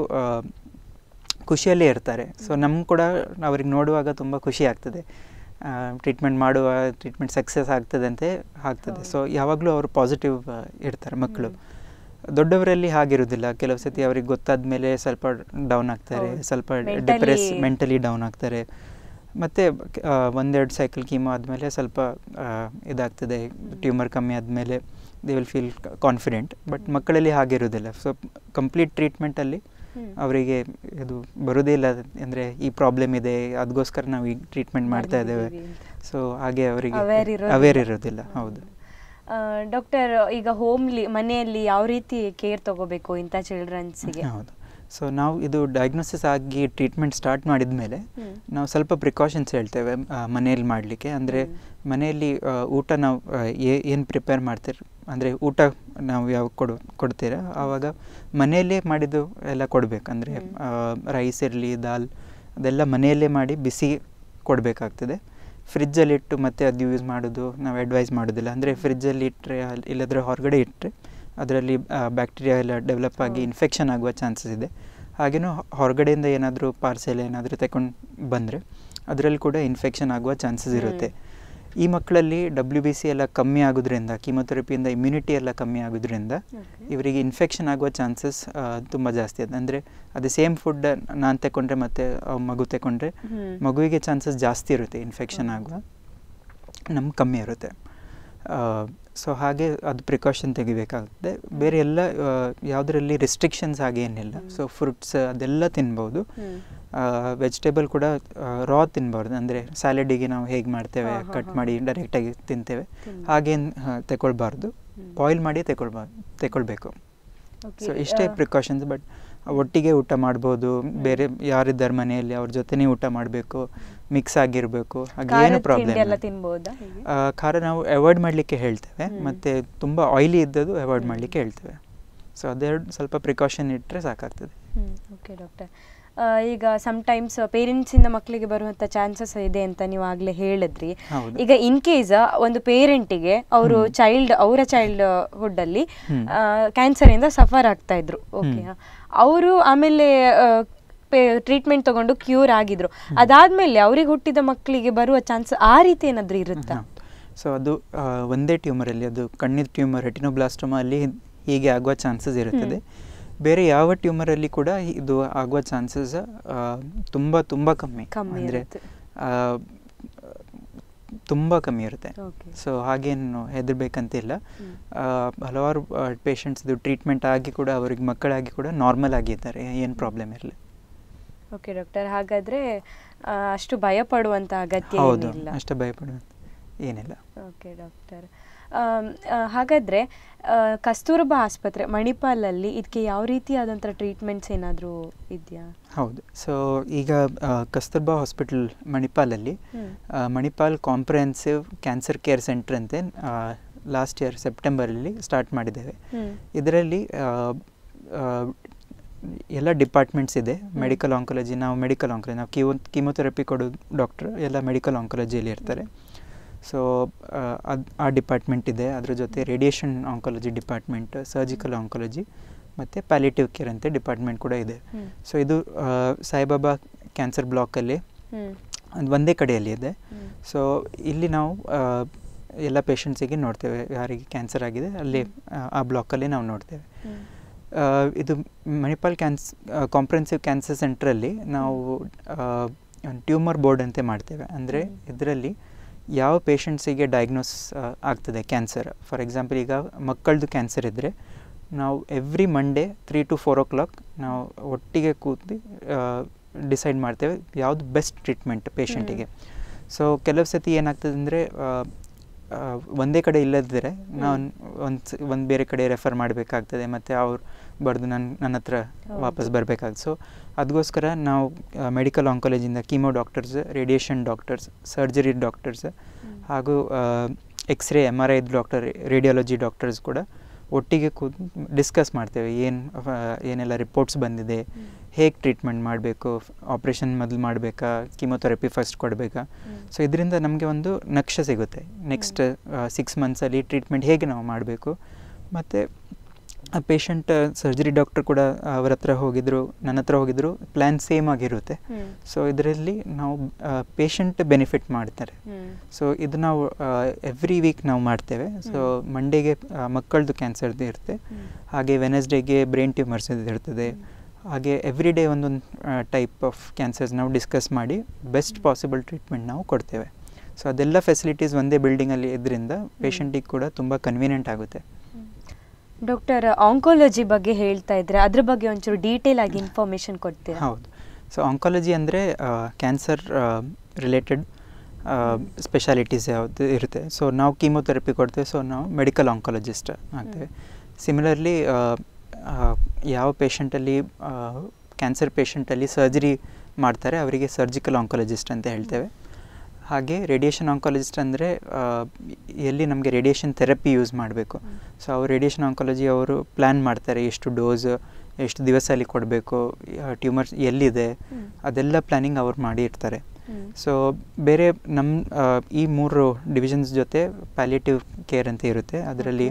ಖುಷಿಯಲ್ಲೇ ಇರ್ತಾರೆ ಸೊ ನಮ್ಗೆ ಕೂಡ ಅವ್ರಿಗೆ ನೋಡುವಾಗ ತುಂಬ ಖುಷಿ ಆಗ್ತದೆ ಟ್ರೀಟ್ಮೆಂಟ್ ಮಾಡುವ ಟ್ರೀಟ್ಮೆಂಟ್ ಸಕ್ಸಸ್ ಆಗ್ತದೆ ಅಂತ ಆಗ್ತದೆ ಹೌದು. ಸೊ ಯಾವಾಗಲೂ ಅವರು ಪಾಸಿಟಿವ್ ಇರ್ತಾರೆ ಮಕ್ಕಳು ದೊಡ್ಡವರಲ್ಲಿ ಹಾಗಿರೋದಿಲ್ಲ ಕೆಲವು ಸತಿ ಅವ್ರಿಗೆ ಗೊತ್ತಾದ ಮೇಲೆ ಸ್ವಲ್ಪ ಡೌನ್ ಆಗ್ತಾರೆ ಹೌದು. ಸ್ವಲ್ಪ Mentally- ಡಿಪ್ರೆಸ್ ಮೆಂಟಲಿ ಡೌನ್ ಆಗ್ತಾರೆ ಮತ್ತು ಒಂದೆರಡು ಸೈಕಲ್ ಕೀಮೋ ಆದಮೇಲೆ ಸ್ವಲ್ಪ ಆ, ಇದಾಗ್ತದೆ ಟ್ಯೂಮರ್ ಕಮ್ಮಿ ಆದಮೇಲೆ they will feel confident but ಮಕ್ಕಳಲ್ಲಿ ಹಾಗಿರೋದಿಲ್ಲ ಸೊ ಕಂಪ್ಲೀಟ್ ಟ್ರೀಟ್ಮೆಂಟಲ್ಲಿ ಹ್ಮ್. ಅವರಿಗೆ ಇದು ಬರೋದೇ ಇಲ್ಲ ಅಂದರೆ ಈ ಪ್ರಾಬ್ಲಮ್ ಇದೆ ಅದಕ್ಕೋಸ್ಕರ ನಾವು ಈಗ ಟ್ರೀಟ್ಮೆಂಟ್ ಮಾಡ್ತಾ ಇದ್ದೇವೆ ಬಂದಿದ್ದೀವಿ ಅಂತ. ಸೊ ಹಾಗೆ ಅವರಿಗೆ Aware ಇರೋದಿಲ್ಲ. ಅವೇರ್ ಇರೋದಿಲ್ಲ ಹೌದು ಡಾಕ್ಟರ್ ಈಗ ಹೋಮ್ಲಿ ಮನೆಯಲ್ಲಿ ಯಾವ ರೀತಿ ಕೇರ್ ತಗೋಬೇಕು ಇಂಥ ಚಿಲ್ಡ್ರನ್ಸಿಗೆ ಹೌದು ಸೊ ನಾವು ಇದು ಡಯಾಗ್ನೋಸಿಸ್ ಆಗಿ ಟ್ರೀಟ್ಮೆಂಟ್ ಸ್ಟಾರ್ಟ್ ಮಾಡಿದ ಮೇಲೆ ಹ್ಮ್. ನಾವು ಸ್ವಲ್ಪ ಪ್ರಿಕಾಷನ್ಸ್ ಹೇಳ್ತೇವೆ ಆ, ಮನೆಯಲ್ಲಿ ಮಾಡಲಿಕ್ಕೆ ಅಂದರೆ ಹ್ಮ್. ಮನೆಯಲ್ಲಿ ಆ, ಊಟ ನಾವು ಏನು ಪ್ರಿಪೇರ್ ಮಾಡ್ತೀರಿ ಅಂದರೆ ಊಟ ನಾವು ಯಾವ ಕೊಡು ಕೊಡ್ತೀರ ಆವಾಗ ಮನೆಯಲ್ಲೇ ಮಾಡಿದ್ದು ಎಲ್ಲ ಕೊಡಬೇಕು ಅಂದರೆ ಹ್ಮ್. ರೈಸ್ ಇರಲಿ ದಾಲ್ ಅದೆಲ್ಲ ಮನೆಯಲ್ಲೇ ಮಾಡಿ ಬಿಸಿ ಕೊಡಬೇಕಾಗ್ತದೆ ಫ್ರಿಜ್ಜಲ್ಲಿ ಇಟ್ಟು ಮತ್ತೆ ಅದು ಯೂಸ್ ಮಾಡೋದು ನಾವು ಅಡ್ವೈಸ್ ಮಾಡೋದಿಲ್ಲ ಅಂದರೆ ಫ್ರಿಜ್ಜಲ್ಲಿ ಇಟ್ಟರೆ ಇಲ್ಲದ್ರೆ ಹೊರಗಡೆ ಇಟ್ಟರೆ ಅದರಲ್ಲಿ ಬ್ಯಾಕ್ಟೀರಿಯಾ ಎಲ್ಲ ಡೆವಲಪ್ ಆಗಿ ಹೌದು. ಇನ್ಫೆಕ್ಷನ್ ಆಗುವ ಚಾನ್ಸಸ್ ಇದೆ ಹಾಗೇನೂ ಹೊ- ಹೊರಗಡೆಯಿಂದ ಏನಾದರೂ ಪಾರ್ಸೆಲ್ ಏನಾದರೂ ತಗೊಂಡು ಬಂದರೆ ಅದರಲ್ಲಿ ಕೂಡ ಇನ್ಫೆಕ್ಷನ್ ಆಗುವ ಚಾನ್ಸಸ್ ಇರುತ್ತೆ ಈ ಮಕ್ಕಳಲ್ಲಿ ಡಬ್ಲ್ಯೂ ಬಿ ಸಿ ಎಲ್ಲ ಕಮ್ಮಿ ಆಗೋದ್ರಿಂದ ಕೀಮೊಥೆರಪಿಯಿಂದ ಇಮ್ಯುನಿಟಿ ಎಲ್ಲ ಕಮ್ಮಿ ಆಗೋದ್ರಿಂದ Okay. ಇವರಿಗೆ ಇನ್ಫೆಕ್ಷನ್ ಆಗುವ ಚಾನ್ಸಸ್ ತುಂಬ ಜಾಸ್ತಿ ಇದೆ ಅಂದರೆ ಅದು ಸೇಮ್ ಫುಡ್ ನಾನು ತಗೊಂಡ್ರೆ ಮತ್ತು ಮಗು ತಗೊಂಡ್ರೆ ಹ್ಮ್. ಮಗುವಿಗೆ ಚಾನ್ಸಸ್ ಜಾಸ್ತಿ ಇರುತ್ತೆ ಇನ್ಫೆಕ್ಷನ್ ಹ್ಮ್. ಆಗುವ ನಮ್ಗೆ ಕಮ್ಮಿ ಇರುತ್ತೆ ಸೊ ಹಾಗೆ ಅದು ಪ್ರಿಕಾಷನ್ ತೆಗಿಬೇಕಾಗುತ್ತೆ ಬೇರೆ ಎಲ್ಲ ಯಾವುದರಲ್ಲಿ ರೆಸ್ಟ್ರಿಕ್ಷನ್ಸ್ ಹಾಗೆ ಏನಿಲ್ಲ ಹ್ಮ್. ಸೊ ಫ್ರೂಟ್ಸ್ ಅದೆಲ್ಲ ತಿನ್ಬೋದು ಹ್ಮ್. ವೆಜಿಟೇಬಲ್ ಕೂಡ ರಾ ತಿನ್ಬಾರ್ದು ಅಂದರೆ ಸ್ಯಾಲಡಿಗೆ ನಾವು ಹೇಗೆ ಮಾಡ್ತೇವೆ ಹಾ, ಹಾ, ಕಟ್ ಹಾ. ಮಾಡಿ ಡೈರೆಕ್ಟಾಗಿ ತಿಂತೇವೆ ತಿನ್ಬೋದು. ಹಾಗೇನು ತಗೊಳ್ಬಾರ್ದು ಹ್ಮ್. ಬಾಯ್ಲ್ ಮಾಡಿ ತಗೊಳ್ಬಾರ್ದು ತಗೊಳ್ಬೇಕು Okay. ಸೊ ಇಷ್ಟೇ ಆ, ಪ್ರಿಕಾಷನ್ಸ್ ಬಟ್ ಒಟ್ಟಿಗೆ ಊಟ ಮಾಡ್ಬೋದು ಬೇರೆ ಯಾರಿದ್ದಾರೆ ಮನೆಯಲ್ಲಿ ಅವ್ರ ಜೊತೆನೇ ಊಟ ಮಾಡಬೇಕು ಮಿಕ್ಸ್ ಆಗಿರಬೇಕು ಹಾಗೆ ಖಾರದ ಏನು ತಿಂಡಿ ಪ್ರಾಬ್ಲಮ್ ಎಲ್ಲ ತಿನ್ಬೋದಾ ಹೀಗೆ? ಖಾರ ನಾವು ಅವಾಯ್ಡ್ ಮಾಡಲಿಕ್ಕೆ ಹೇಳ್ತೇವೆ ಹ್ಮ್. ಮತ್ತು ತುಂಬ ಆಯ್ಲಿ ಇದ್ದದ್ದು ಅವಾಯ್ಡ್ ಹ್ಮ್. ಮಾಡಲಿಕ್ಕೆ ಹೇಳ್ತೇವೆ ಸೊ ಅದೆರಡು ಸ್ವಲ್ಪ ಪ್ರಿಕಾಷನ್ ಇಟ್ಟರೆ ಸಾಕಾಗ್ತದೆ ಹ್ಮ್ ಓಕೆ ಡಾಕ್ಟರ್ ಈಗ ಸಮಟೈಮ್ಸ್ ಪೇರೆಂಟ್ಸಿಂದ ಮಕ್ಕಳಿಗೆ ಬರುವಂಥ ಚಾನ್ಸಸ್ ಇದೆ ಅಂತ ನೀವು ಆಗಲೇ ಹೇಳಿದ್ರಿ ಹೌದು. ಈಗ ಇನ್ ಕೇಸ್ ಒಂದು ಪೇರೆಂಟಿಗೆ ಅವರು ಹ್ಮ್. ಚೈಲ್ಡ್ ಅವರ ಚೈಲ್ಡ್ ಹುಡ್ಡಲ್ಲಿ ಹ್ಮ್. ಕ್ಯಾನ್ಸರಿಂದ ಸಫರ್ ಆಗ್ತಾ ಇದ್ರು ಓಕೆ ಹ್ಮ್. ಅವರು ಆಮೇಲೆ ಟ್ರೀಟ್ಮೆಂಟ್ ತಗೊಂಡು ಕ್ಯೂರ್ ಆಗಿದ್ರು ಅದಾದ್ಮೇಲೆ ಅವ್ರಿಗೆ ಹುಟ್ಟಿದ ಮಕ್ಕಳಿಗೆ ಬರುವ ಚಾನ್ಸ್ ಆ ರೀತಿ ಏನಾದ್ರೂ ಇರುತ್ತಾ ಸೊ ಅದು ಆ, ಒಂದೇ ಟ್ಯೂಮರಲ್ಲಿ ಅದು ಕಣ್ಣಿನ ಟ್ಯೂಮರ್ ರೆಟಿನೋಬ್ಲಾಸ್ಟೋಮಾ ಅಲ್ಲಿ ಹೀಗೆ ಆಗುವ ಚಾನ್ಸಸ್ ಇರುತ್ತದೆ ಬೇರೆ ಯಾವ ಟ್ಯೂಮರಲ್ಲಿ ಕೂಡ ಇದು ಆಗುವ ಚಾನ್ಸಸ್ ತುಂಬ ತುಂಬ ಕಮ್ಮಿ ಕಮ್ಮಿ ಅಂದರೆ ಇರುತ್ತೆ. ತುಂಬ ಕಮ್ಮಿ ಇರುತ್ತೆ Okay. ಸೊ ಹಾಗೇನು ಹೆದರ್ಬೇಕಂತಿಲ್ಲ ಹ್ಮ್. ಆ, ಹಲವಾರು ಪೇಷಂಟ್ಸ್ದು ಟ್ರೀಟ್ಮೆಂಟ್ ಆಗಿ ಕೂಡ ಅವ್ರಿಗೆ ಮಕ್ಕಳಾಗಿ ಕೂಡ ನಾರ್ಮಲ್ ಆಗಿದ್ದಾರೆ ಏನು ಪ್ರಾಬ್ಲಮ್ ಇರಲಿ ಓಕೆ ಡಾಕ್ಟರ್ ಹಾಗಾದ್ರೆ ಆ, ಅಷ್ಟು ಭಯ ಪಡುವಂತ ಅಗತ್ಯ ಹೌದು ಏನಿಲ್ಲ ಅಷ್ಟು ಭಯಪಡುವ ಏನಿಲ್ಲ ಓಕೆ ಡಾಕ್ಟರ್ ಆಮ್, ಆ, ಹಾಗಾದ್ರೆ ಆ, ಕಸ್ತೂರಬಾ ಆಸ್ಪತ್ರೆ ಮಣಿಪಾಲಲ್ಲಿ ಇದಕ್ಕೆ ಯಾವ ರೀತಿಯಾದಂಥ ಟ್ರೀಟ್ಮೆಂಟ್ಸ್ ಏನಾದರೂ ಇದೆಯಾ ಹೌದು ಸೊ ಈಗ ಆ, ಕಸ್ತೂರ್ಬಾ ಹಾಸ್ಪಿಟಲ್ ಮಣಿಪಾಲಲ್ಲಿ ಹ್ಮ್. ಆ, Manipal comprehensive cancer care centre ಅಂತೆ ಲಾಸ್ಟ್ ಇಯರ್ ಸೆಪ್ಟೆಂಬರಲ್ಲಿ ಸ್ಟಾರ್ಟ್ ಮಾಡಿದ್ದೇವೆ ಹ್ಮ್. ಇದರಲ್ಲಿ ಆ, ಆ, ಎಲ್ಲ ಡಿಪಾರ್ಟ್ಮೆಂಟ್ಸ್ ಇದೆ ಮೆಡಿಕಲ್ ಆಂಕಾಲಜಿ ನಾವು ಮೆಡಿಕಲ್ ಆಂಕಾಲಜಿ ನಾವು ಕೀಮೋ ಕೀಮೊಥೆರಪಿ ಕೊಡೋ ಡಾಕ್ಟ್ರ್ ಎಲ್ಲ ಮೆಡಿಕಲ್ ಆಂಕಾಲಜಿಯಲ್ಲಿ ಇರ್ತಾರೆ ಸೊ ಅದು ಆ ಡಿಪಾರ್ಟ್ಮೆಂಟ್ ಇದೆ ಅದ್ರ ಜೊತೆ radiation oncology department surgical oncology ಮತ್ತು ಪ್ಯಾಲಿಟಿವ್ ಕೇರ್ ಅಂತ ಡಿಪಾರ್ಟ್ಮೆಂಟ್ ಕೂಡ ಇದೆ ಹ್ಮ್. ಸೊ ಇದು ಆ, ಸಾಯಿಬಾಬಾ ಕ್ಯಾನ್ಸರ್ ಬ್ಲಾಕಲ್ಲಿ ಹ್ಮ್. ಅದು ಒಂದೇ ಕಡೆಯಲ್ಲಿ ಇದೆ ಹ್ಮ್. ಸೊ ಇಲ್ಲಿ ನಾವು ಆ, ಎಲ್ಲ ಪೇಷಂಟ್ಸಿಗೆ ನೋಡ್ತೇವೆ ಯಾರಿಗೆ ಕ್ಯಾನ್ಸರ್ ಆಗಿದೆ ಅಲ್ಲಿ ಆ, ಆ ಬ್ಲಾಕಲ್ಲಿ ನಾವು ನೋಡ್ತೇವೆ ಹ್ಮ್. ಆ, ಇದು ಮಣಿಪಾಲ್ ಕ್ಯಾನ್ಸ್ ಕಾಂಪ್ರೆನ್ಸಿವ್ ಕ್ಯಾನ್ಸರ್ ಸೆಂಟ್ರಲ್ಲಿ ನಾವು ಟ್ಯೂಮರ್ ಬೋರ್ಡ್ ಅಂತ ಮಾಡ್ತೇವೆ ಅಂದರೆ ಹ್ಮ್. ಇದರಲ್ಲಿ ಯಾವ ಪೇಷಂಟ್ಸಿಗೆ ಡಯಾಗ್ನೋಸ್ ಆಗ್ತದೆ ಕ್ಯಾನ್ಸರ್ ಫಾರ್ ಎಕ್ಸಾಂಪಲ್ ಈಗ ಮಕ್ಕಳದು ಕ್ಯಾನ್ಸರ್ ಇದ್ದರೆ ನಾವು every Monday three to four o'clock ನಾವು ಒಟ್ಟಿಗೆ ಕೂತು ಡಿಸೈಡ್ ಮಾಡ್ತೇವೆ ಯಾವುದು ಬೆಸ್ಟ್ ಟ್ರೀಟ್ಮೆಂಟ್ ಪೇಷಂಟಿಗೆ ಸೊ ಕೆಲವು ಸತಿ ಏನಾಗ್ತದೆ ಅಂದರೆ ಒಂದೇ ಕಡೆ ಇಲ್ಲದಿದ್ದರೆ ನಾವು ಒಂದು ಒಂದು ಬೇರೆ ಕಡೆ ರೆಫರ್ ಮಾಡಬೇಕಾಗ್ತದೆ ಮತ್ತು ಅವ್ರು ಬರೆದು ನನ್ನ ನನ್ನ ಹತ್ರ ಹೌದು. ವಾಪಸ್ ಬರಬೇಕಾಗ್ತದೆ ಸೊ ಅದಕ್ಕೋಸ್ಕರ ನಾವು ಮೆಡಿಕಲ್ ಆಂಕಾಲಜಿಯಿಂದ chemo doctors radiation doctors surgery doctors ಹಾಗೂ x ray M R I doctor radiology doctors ಕೂಡ ಒಟ್ಟಿಗೆ ಕೂತು ಡಿಸ್ಕಸ್ ಮಾಡ್ತೇವೆ ಏನು ಏನೆಲ್ಲ ರಿಪೋರ್ಟ್ಸ್ ಬಂದಿದೆ ಹೇಗೆ ಟ್ರೀಟ್ಮೆಂಟ್ ಮಾಡಬೇಕು ಆಪ್ರೇಷನ್ ಮೊದಲು ಮಾಡಬೇಕಾ ಕೀಮೊಥೆರಪಿ ಫಸ್ಟ್ ಕೊಡಬೇಕಾ ಸೊ ಇದರಿಂದ ನಮಗೆ ಒಂದು ನಕ್ಷೆ ಸಿಗುತ್ತೆ ನೆಕ್ಸ್ಟ್ ಸಿಕ್ಸ್ ಮಂತ್ಸಲ್ಲಿ ಟ್ರೀಟ್ಮೆಂಟ್ ಹೇಗೆ ನಾವು ಮಾಡಬೇಕು ಮತ್ತು ಆ ಪೇಷಂಟ್ ಸರ್ಜರಿ ಡಾಕ್ಟರ್ ಕೂಡ ಅವ್ರ ಹತ್ರ ಹೋಗಿದ್ರು ನನ್ನ ಹತ್ರ ಹೋಗಿದ್ರು ಪ್ಲ್ಯಾನ್ ಸೇಮ್ ಆಗಿರುತ್ತೆ ಹ್ಮ್. ಸೊ ಇದರಲ್ಲಿ ನಾವು ಪೇಷಂಟ್ ಬೆನಿಫಿಟ್ ಮಾಡ್ತಾರೆ ಹ್ಮ್. ಸೊ ಇದು ನಾವು ಎವ್ರಿ ವೀಕ್ ನಾವು ಮಾಡ್ತೇವೆ ಸೊ ಮಂಡೇಗೆ ಮಕ್ಕಳದು ಕ್ಯಾನ್ಸರ್ದು ಇರುತ್ತೆ ಹ್ಮ್. ಹಾಗೆ ವೆನಸ್ಡೇಗೆ ಬ್ರೈನ್ ಟ್ಯೂಮರ್ಸ್ ಇರ್ತದೆ ಹಾಗೆ ಎವ್ರಿ ಡೇ ಒಂದೊಂದು ಟೈಪ್ ಆಫ್ ಕ್ಯಾನ್ಸರ್ಸ್ ನಾವು ಡಿಸ್ಕಸ್ ಮಾಡಿ ಬೆಸ್ಟ್ ಪಾಸಿಬಲ್ ಟ್ರೀಟ್ಮೆಂಟ್ ನಾವು ಕೊಡ್ತೇವೆ ಸೊ ಅದೆಲ್ಲ ಫೆಸಿಲಿಟೀಸ್ ಒಂದೇ ಬಿಲ್ಡಿಂಗಲ್ಲಿ ಇದರಿಂದ ಪೇಷಂಟಿಗೆ ಕೂಡ ತುಂಬ ಕನ್ವೀನಿಯೆಂಟ್ ಆಗುತ್ತೆ ಡಾಕ್ಟರ್ ಆಂಕಾಲಜಿ ಬಗ್ಗೆ ಹೇಳ್ತಾ ಇದ್ರೆ ಅದ್ರ ಬಗ್ಗೆ ಒಂಚೂರು ಡೀಟೇಲ್ ಆಗಿ ಇನ್ಫಾರ್ಮೇಶನ್ ಕೊಡ್ತೀರಾ ಹೌದು ಸೊ ಆಂಕಾಲಜಿ ಅಂದರೆ ಕ್ಯಾನ್ಸರ್ ರಿಲೇಟೆಡ್ ಸ್ಪೆಷಾಲಿಟೀಸ್ ಯಾವುದು ಇರುತ್ತೆ ಸೊ ನಾವು ಕೀಮೋಥೆರಪಿ ಕೊಡ್ತೇವೆ ಸೊ ನಾವು ಮೆಡಿಕಲ್ ಆಂಕಾಲಜಿಸ್ಟ್ ಆಗ್ತೇವೆ ಸಿಮಿಲರ್ಲಿ ಯಾವ ಪೇಷಂಟಲ್ಲಿ ಕ್ಯಾನ್ಸರ್ ಪೇಷಂಟಲ್ಲಿ ಸರ್ಜರಿ ಮಾಡ್ತಾರೆ ಅವರಿಗೆ ಸರ್ಜಿಕಲ್ ಆಂಕಾಲಜಿಸ್ಟ್ ಅಂತ ಹೇಳ್ತೇವೆ ಹಾಗೆ ರೇಡಿಯೇಷನ್ ಆಂಕಾಲಜಿಸ್ಟ್ ಅಂದರೆ ಎಲ್ಲಿ ನಮಗೆ ರೇಡಿಯೇಷನ್ ಥೆರಪಿ ಯೂಸ್ ಮಾಡಬೇಕು ಸೊ ಅವ್ರು ರೇಡಿಯೇಷನ್ ಆಂಕಾಲಜಿ ಅವರು ಪ್ಲ್ಯಾನ್ ಮಾಡ್ತಾರೆ ಎಷ್ಟು ಡೋಸ್ ಎಷ್ಟು ದಿವಸ ಅಲ್ಲಿ ಕೊಡಬೇಕು ಟ್ಯೂಮರ್ಸ್ ಎಲ್ಲಿದೆ ಹ್ಮ್. ಅದೆಲ್ಲ ಪ್ಲ್ಯಾನಿಂಗ್ ಅವ್ರು ಮಾಡಿರ್ತಾರೆ ಹ್ಮ್. ಸೊ ಬೇರೆ ನಮ್ಮ ಆ, ಈ ಮೂರು ಡಿವಿಷನ್ಸ್ ಜೊತೆ ಪ್ಯಾಲಿಯೇಟಿವ್ ಕೇರ್ ಅಂತ ಇರುತ್ತೆ ಅದರಲ್ಲಿ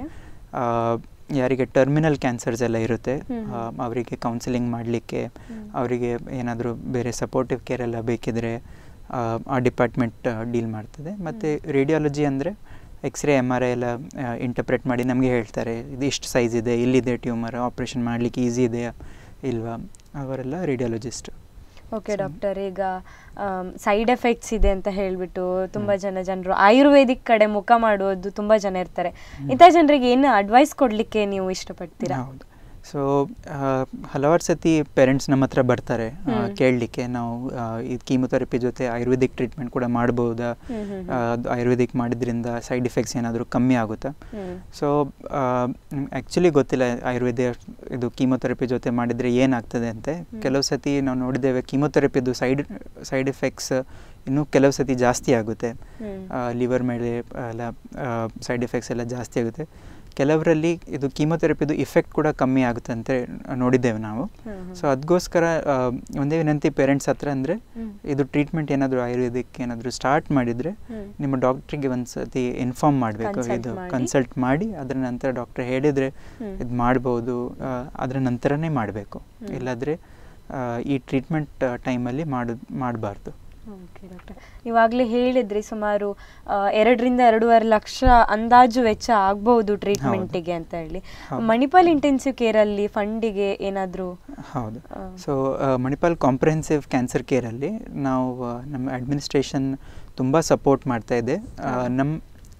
Okay. ಯಾರಿಗೆ ಟರ್ಮಿನಲ್ ಕ್ಯಾನ್ಸರ್ಸ್ ಎಲ್ಲ ಇರುತ್ತೆ ಹ್ಮ್. ಆ, ಅವರಿಗೆ ಕೌನ್ಸಿಲಿಂಗ್ ಮಾಡಲಿಕ್ಕೆ ಹ್ಮ್. ಅವರಿಗೆ ಏನಾದರೂ ಬೇರೆ ಸಪೋರ್ಟಿವ್ ಕೇರ್ ಎಲ್ಲ ಬೇಕಿದ್ರೆ ಆ, ಆ ಡಿಪಾರ್ಟ್ಮೆಂಟ್ ಡೀಲ್ ಮಾಡ್ತದೆ ಮತ್ತು ರೇಡಿಯಾಲಜಿ ಅಂದರೆ ಎಕ್ಸ್ರೇ ಎಮ್ ಆರ್ ಐ ಎಲ್ಲ ಇಂಟರ್ಪ್ರೆಟ್ ಮಾಡಿ ನಮಗೆ ಹೇಳ್ತಾರೆ ಇದು ಇಷ್ಟು ಸೈಜ್ ಇದೆ ಇಲ್ಲಿದೆ ಟ್ಯೂಮರ್ ಆಪ್ರೇಷನ್ ಮಾಡಲಿಕ್ಕೆ ಈಸಿ ಇದೆಯಾ ಇಲ್ವಾ ಅವರೆಲ್ಲ ರೇಡಿಯಾಲಜಿಸ್ಟ್ ಓಕೆ ಡಾಕ್ಟರ್ ಈಗ ಸೈಡ್ ಎಫೆಕ್ಟ್ಸ್ ಇದೆ ಅಂತ ಹೇಳ್ಬಿಟ್ಟು ತುಂಬಾ ಜನ ಜನರು ಆಯುರ್ವೇದಿಕ್ ಕಡೆ ಮುಖ ಮಾಡುವುದು ತುಂಬಾ ಜನ ಇರ್ತಾರೆ ಇಂಥ ಜನರಿಗೆ ಏನು ಅಡ್ವೈಸ್ ಕೊಡ್ಲಿಕ್ಕೆ ನೀವು ಇಷ್ಟಪಡ್ತೀರಾ ಹೌದು ಸೊ ಹಲವಾರು ಸತಿ ಪೇರೆಂಟ್ಸ್ ನಮ್ಮ ಹತ್ರ ಬರ್ತಾರೆ ಆ, ಹ್ಮ್. ಕೇಳಲಿಕ್ಕೆ ನಾವು ಆ, ಈ ಕೀಮೊಥೆರಪಿ ಜೊತೆ ಆಯುರ್ವೇದಿಕ್ ಟ್ರೀಟ್ಮೆಂಟ್ ಕೂಡ ಮಾಡ್ಬೋದಾ ಹ್ಮ್, ಹ್ಮ್, ಆ, ಅದು ಆಯುರ್ವೇದಿಕ್ ಮಾಡಿದ್ರಿಂದ ಸೈಡ್ ಎಫೆಕ್ಟ್ಸ್ ಏನಾದರೂ ಕಮ್ಮಿ ಆಗುತ್ತಾ ಹ್ಮ್. ಸೊ ಆ್ಯಕ್ಚುಲಿ ಗೊತ್ತಿಲ್ಲ ಆಯುರ್ವೇದ ಇದು ಕೀಮೊಥೆರಪಿ ಜೊತೆ ಮಾಡಿದರೆ ಏನಾಗ್ತದೆ ಅಂತೆ ಕೆಲವು ಸತಿ ನಾವು ನೋಡಿದ್ದೇವೆ ಕೀಮೊಥೆರಪಿದು ಸೈಡ್ ಸೈಡ್ ಎಫೆಕ್ಟ್ಸ್ ಇನ್ನೂ ಕೆಲವು ಸತಿ ಜಾಸ್ತಿ ಆಗುತ್ತೆ ಹ್ಮ್. ಲಿವರ್ ಮೇಲೆ ಎಲ್ಲ ಸೈಡ್ ಎಫೆಕ್ಟ್ಸ್ ಎಲ್ಲ ಜಾಸ್ತಿ ಆಗುತ್ತೆ ಕೆಲವರಲ್ಲಿ ಇದು ಕೀಮೊಥೆರಪಿದು ಇಫೆಕ್ಟ್ ಕೂಡ ಕಮ್ಮಿ ಆಗುತ್ತೆ ಅಂತ ನೋಡಿದ್ದೇವೆ ನಾವು ಹ್ಮ್, ಹ್ಮ್. ಸೊ ಅದಕ್ಕೋಸ್ಕರ ಆ, ಒಂದೇ ವಿನಂತಿ ಪೇರೆಂಟ್ಸ್ ಹತ್ರ ಅಂದರೆ ಹ್ಮ್. ಇದು ಟ್ರೀಟ್ಮೆಂಟ್ ಏನಾದರೂ ಆಯುರ್ವೇದಿಕ್ ಏನಾದರೂ ಸ್ಟಾರ್ಟ್ ಮಾಡಿದರೆ ಹ್ಮ್. ನಿಮ್ಮ ಡಾಕ್ಟ್ರಿಗೆ ಒಂದು ಸತಿ ಇನ್ಫಾರ್ಮ್ ಮಾಡಬೇಕು Consult ಇದು ಮಾಡಿ. ಕನ್ಸಲ್ಟ್ ಮಾಡಿ ಅದರ ನಂತರ ಡಾಕ್ಟರ್ ಹೇಳಿದರೆ ಹ್ಮ್. ಇದು ಮಾಡ್ಬೋದು ಆ, ಅದರ ನಂತರನೇ ಮಾಡಬೇಕು ಹ್ಮ್. ಇಲ್ಲಾಂದರೆ ಈ ಟ್ರೀಟ್ಮೆಂಟ್ ಟೈಮಲ್ಲಿ ಮಾಡು ಮಾಡಬಾರ್ದು ಓಕೆ ಡಾಕ್ಟರ್ ಇವಾಗಲೇ ಹೇಳಿದ್ರಿ ಸುಮಾರು ಆ, ಎರಡರಿಂದ ಎರಡೂವರೆ ಲಕ್ಷ ಅಂದಾಜು ವೆಚ್ಚ ಆಗ್ಬಹುದು ಟ್ರೀಟ್ಮೆಂಟಿಗೆ ಅಂತ ಹೇಳಿ ಹೌದು. ಮಣಿಪಾಲ್ ಇಂಟೆನ್ಸಿವ್ ಕೇರ್ ಅಲ್ಲಿ ಫಂಡಿಗೆ ಏನಾದರೂ ಹೌದು ಆ. ಸೊ ಮಣಿಪಾಲ್ ಕಾಂಪ್ರಹೆನ್ಸಿವ್ ಕ್ಯಾನ್ಸರ್ ಕೇರಲ್ಲಿ ನಾವು ಆ, ನಮ್ಮ ಅಡ್ಮಿನಿಸ್ಟ್ರೇಷನ್ ತುಂಬ ಸಪೋರ್ಟ್ ಮಾಡ್ತಾ ಇದೆ ಆ, ಹಾ. ನಮ್ಮ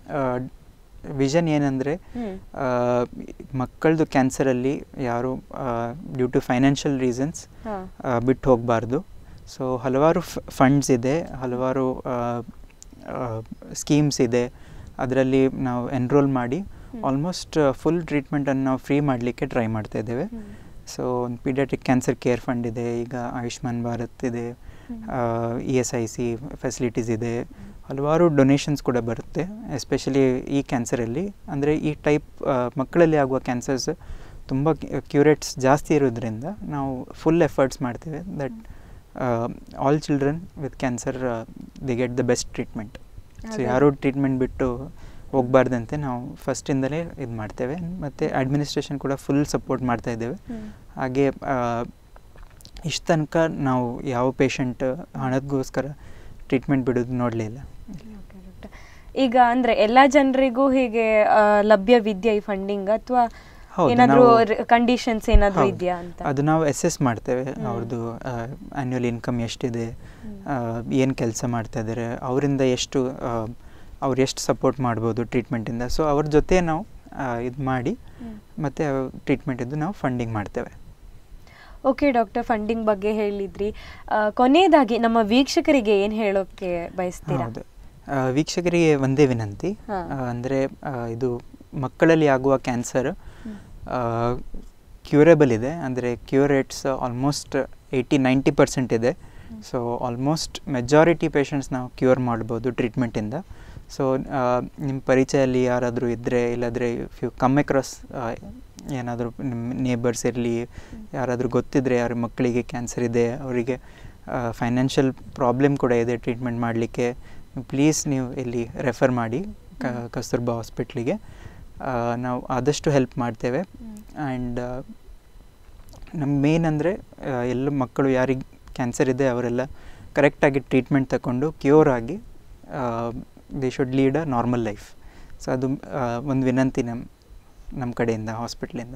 ವಿಷನ್ ಏನಂದರೆ ಹ್ಮ್. ಮಕ್ಕಳದು ಕ್ಯಾನ್ಸರಲ್ಲಿ ಯಾರು ಡ್ಯೂ ಟು ಫೈನಾನ್ಷಿಯಲ್ ರೀಸನ್ಸ್ ಹಾ. ಬಿಟ್ಟು ಹೋಗಬಾರ್ದು ಸೊ ಹಲವಾರು ಫಂಡ್ಸ್ ಇದೆ ಹಲವಾರು ಸ್ಕೀಮ್ಸ್ ಇದೆ ಅದರಲ್ಲಿ ನಾವು ಎನ್ರೋಲ್ ಮಾಡಿ ಹ್ಮ್. ಆಲ್ಮೋಸ್ಟ್ ಫುಲ್ ಟ್ರೀಟ್ಮೆಂಟನ್ನು ನಾವು ಫ್ರೀ ಮಾಡಲಿಕ್ಕೆ ಟ್ರೈ ಮಾಡ್ತಾ ಇದ್ದೇವೆ ಹ್ಮ್. ಸೊ ಒಂದು ಪೀಡಿಯಾಟ್ರಿಕ್ ಕ್ಯಾನ್ಸರ್ ಕೇರ್ ಫಂಡ್ ಇದೆ ಈಗ ಆಯುಷ್ಮಾನ್ ಭಾರತ್ ಇದೆ E S I C facilities ಇದೆ ಹಲವಾರು ಡೊನೇಷನ್ಸ್ ಕೂಡ ಬರುತ್ತೆ ಎಸ್ಪೆಷಲಿ ಈ ಕ್ಯಾನ್ಸರಲ್ಲಿ ಅಂದರೆ ಈ ಟೈಪ್ ಮಕ್ಕಳಲ್ಲಿ ಆಗುವ ಕ್ಯಾನ್ಸರ್ಸ್ ತುಂಬ ಕ್ಯೂರೇಟ್ಸ್ ಜಾಸ್ತಿ ಇರೋದ್ರಿಂದ ನಾವು ಫುಲ್ ಎಫರ್ಟ್ಸ್ ಮಾಡ್ತೇವೆ that all children with cancer the get the best treatment so ಹಾಗಾಗಿ- ಯಾರೂ ಟ್ರೀಟ್ಮೆಂಟ್ ಬಿಟ್ಟು ಹೋಗಬಾರ್ದಂತೆ ನಾವು ಫಸ್ಟಿಂದಲೇ ಇದು ಮಾಡ್ತೇವೆ ಮತ್ತು ಅಡ್ಮಿನಿಸ್ಟ್ರೇಷನ್ ಕೂಡ ಫುಲ್ ಸಪೋರ್ಟ್ ಮಾಡ್ತಾ ಇದ್ದೇವೆ ಹ್ಮ್. ಹಾಗೆ ಇಷ್ಟು ತನಕ ನಾವು ಯಾವ ಪೇಷಂಟ್ ಹಣದಗೋಸ್ಕರ ಟ್ರೀಟ್ಮೆಂಟ್ ಬಿಡೋದು ನೋಡಲಿಲ್ಲ Okay, doctor. ಈಗ ಅಂದ್ರೆ ಎಲ್ಲಾ ಜನರಿಗೂ ಹೀಗೆ ಆ, ಲಭ್ಯವಿದ್ಯಾ ಈ ಫಂಡಿಂಗ್ ಅಥವಾ ಹೌದು, ಏನಾದ್ರೂ ನಾವು- ಕಂಡೀಷನ್ಸ್ ಏನಾದ್ರೂ ಹೌದು. ಇದೆಯಾ ಅಂತ ಅದು ನಾವು ಅಸೆಸ್ ಮಾಡ್ತೇವೆ ಹ್ಮ್. ಅವ್ರದ್ದು ಆ್ಯನ್ಯುವಲ್ ಇನ್ಕಮ್ ಎಷ್ಟಿದೆ ಹ್ಮ್. ಏನು ಕೆಲಸ ಮಾಡ್ತಾ ಇದ್ದಾರೆ ಅವರಿಂದ ಎಷ್ಟು ಅವ್ರು ಎಷ್ಟು ಸಪೋರ್ಟ್ ಮಾಡ್ಬೋದು ಟ್ರೀಟ್ಮೆಂಟಿಂದ ಸೊ ಅವ್ರ ಜೊತೆ ನಾವು ಇದು ಮಾಡಿ ಹ್ಮ್. ಮತ್ತು ಟ್ರೀಟ್ಮೆಂಟಿದ್ದು ನಾವು ಫಂಡಿಂಗ್ ಮಾಡ್ತೇವೆ ಓಕೆ ಡಾಕ್ಟರ್ ಫಂಡಿಂಗ್ ಬಗ್ಗೆ ಹೇಳಿದ್ರಿ ಆ, ಕೊನೆಯದಾಗಿ ನಮ್ಮ ವೀಕ್ಷಕರಿಗೆ ಏನ್ ಹೇಳೋಕೆ ಬಯಸ್ತೀರಾ ಹೌದು ಆ, ವೀಕ್ಷಕರಿಗೆ ಒಂದೇ ವಿನಂತಿ ಹಾ. ಅಂದರೆ ಇದು ಮಕ್ಕಳಲ್ಲಿ ಆಗುವ ಕ್ಯಾನ್ಸರ್ ಹ್ಮ್. ಕ್ಯೂರೇಬಲ್ ಇದೆ ಅಂದರೆ cure rates almost eighty ninety percent ಇದೆ ಸೊ ಆಲ್ಮೋಸ್ಟ್ ಮೆಜಾರಿಟಿ ಪೇಷಂಟ್ಸ್ ನಾವು ಕ್ಯೂರ್ ಮಾಡ್ಬೋದು ಟ್ರೀಟ್ಮೆಂಟಿಂದ ಸೊ ನಿಮ್ಮ ಪರಿಚಯಲ್ಲಿ ಯಾರಾದರೂ ಇದ್ದರೆ ಇಲ್ಲಾಂದರೆ ಇಫ್ ಯು ಕಮ್ ಅಕ್ರಾಸ್ ಏನಾದರೂ ನಿಮ್ಮ ನೇಬರ್ಸ್ ಇರಲಿ ಯಾರಾದರೂ ಗೊತ್ತಿದ್ದರೆ ಯಾರ ಮಕ್ಕಳಿಗೆ ಕ್ಯಾನ್ಸರ್ ಇದೆ ಅವರಿಗೆ ಫೈನಾನ್ಷಿಯಲ್ ಪ್ರಾಬ್ಲಮ್ ಕೂಡ ಇದೆ ಟ್ರೀಟ್ಮೆಂಟ್ ಮಾಡಲಿಕ್ಕೆ ಪ್ಲೀಸ್ ನೀವು ಇಲ್ಲಿ ರೆಫರ್ ಮಾಡಿ ಕ ಕಸ್ತೂರ್ಬಾ ಹಾಸ್ಪಿಟ್ಲಿಗೆ ಆ, ನಾವು ಆದಷ್ಟು ಹೆಲ್ಪ್ ಮಾಡ್ತೇವೆ ಆ್ಯಂಡ್ ನಮ್ಮ ಮೇನ್ ಅಂದರೆ ಎಲ್ಲ ಮಕ್ಕಳು ಯಾರಿಗೆ ಕ್ಯಾನ್ಸರ್ ಇದೆ ಅವರೆಲ್ಲ ಕರೆಕ್ಟಾಗಿ ಟ್ರೀಟ್ಮೆಂಟ್ ತಗೊಂಡು ಕ್ಯೂರ್ ಆಗಿ they should lead a normal life so ಅದು ಒಂದು ವಿನಂತಿ ನಮ್ಮ ನಮ್ಮ ಕಡೆಯಿಂದ ಹಾಸ್ಪಿಟ್ಲಿಂದ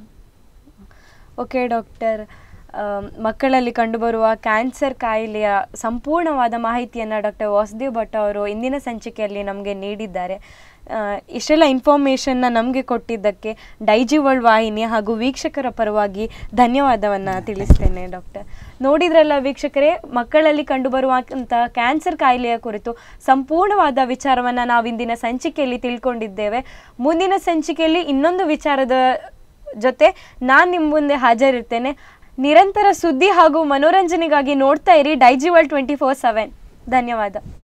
ಓಕೆ ಡಾಕ್ಟರ್ ಮಕ್ಕಳಲ್ಲಿ ಕಂಡುಬರುವ ಕ್ಯಾನ್ಸರ್ ಕಾಯಿಲೆಯ ಸಂಪೂರ್ಣವಾದ ಮಾಹಿತಿಯನ್ನು ಡಾಕ್ಟರ್ ವಾಸುದೇವ್ ಭಟ್ ಅವರು ಇಂದಿನ ಸಂಚಿಕೆಯಲ್ಲಿ ನಮಗೆ ನೀಡಿದ್ದಾರೆ ಆ, ಇಷ್ಟೆಲ್ಲ ಇನ್ಫಾರ್ಮೇಷನ್ನ ನಮಗೆ ಕೊಟ್ಟಿದ್ದಕ್ಕೆ ಡೈಜಿ ವರ್ಲ್ಡ್ ವಾಹಿನಿ ಹಾಗೂ ವೀಕ್ಷಕರ ಪರವಾಗಿ ಧನ್ಯವಾದವನ್ನು ತಿಳಿಸ್ತೇನೆ ಡಾಕ್ಟರ್ ನೋಡಿದ್ರಲ್ಲ ವೀಕ್ಷಕರೇ ಮಕ್ಕಳಲ್ಲಿ ಕಂಡುಬರುವಂಥ ಕ್ಯಾನ್ಸರ್ ಕಾಯಿಲೆಯ ಕುರಿತು ಸಂಪೂರ್ಣವಾದ ವಿಚಾರವನ್ನು ನಾವು ಇಂದಿನ ಸಂಚಿಕೆಯಲ್ಲಿ ತಿಳ್ಕೊಂಡಿದ್ದೇವೆ ಮುಂದಿನ ಸಂಚಿಕೆಯಲ್ಲಿ ಇನ್ನೊಂದು ವಿಚಾರದ ಜೊತೆ ನಾನು ನಿಮ್ಮ ಮುಂದೆ ಹಾಜರಿರ್ತೇನೆ ನಿರಂತರ ಸುದ್ದಿ ಹಾಗೂ ಮನೋರಂಜನೆಗಾಗಿ ನೋಡ್ತಾ ಇರಿ Daiji world twenty four seven ಧನ್ಯವಾದ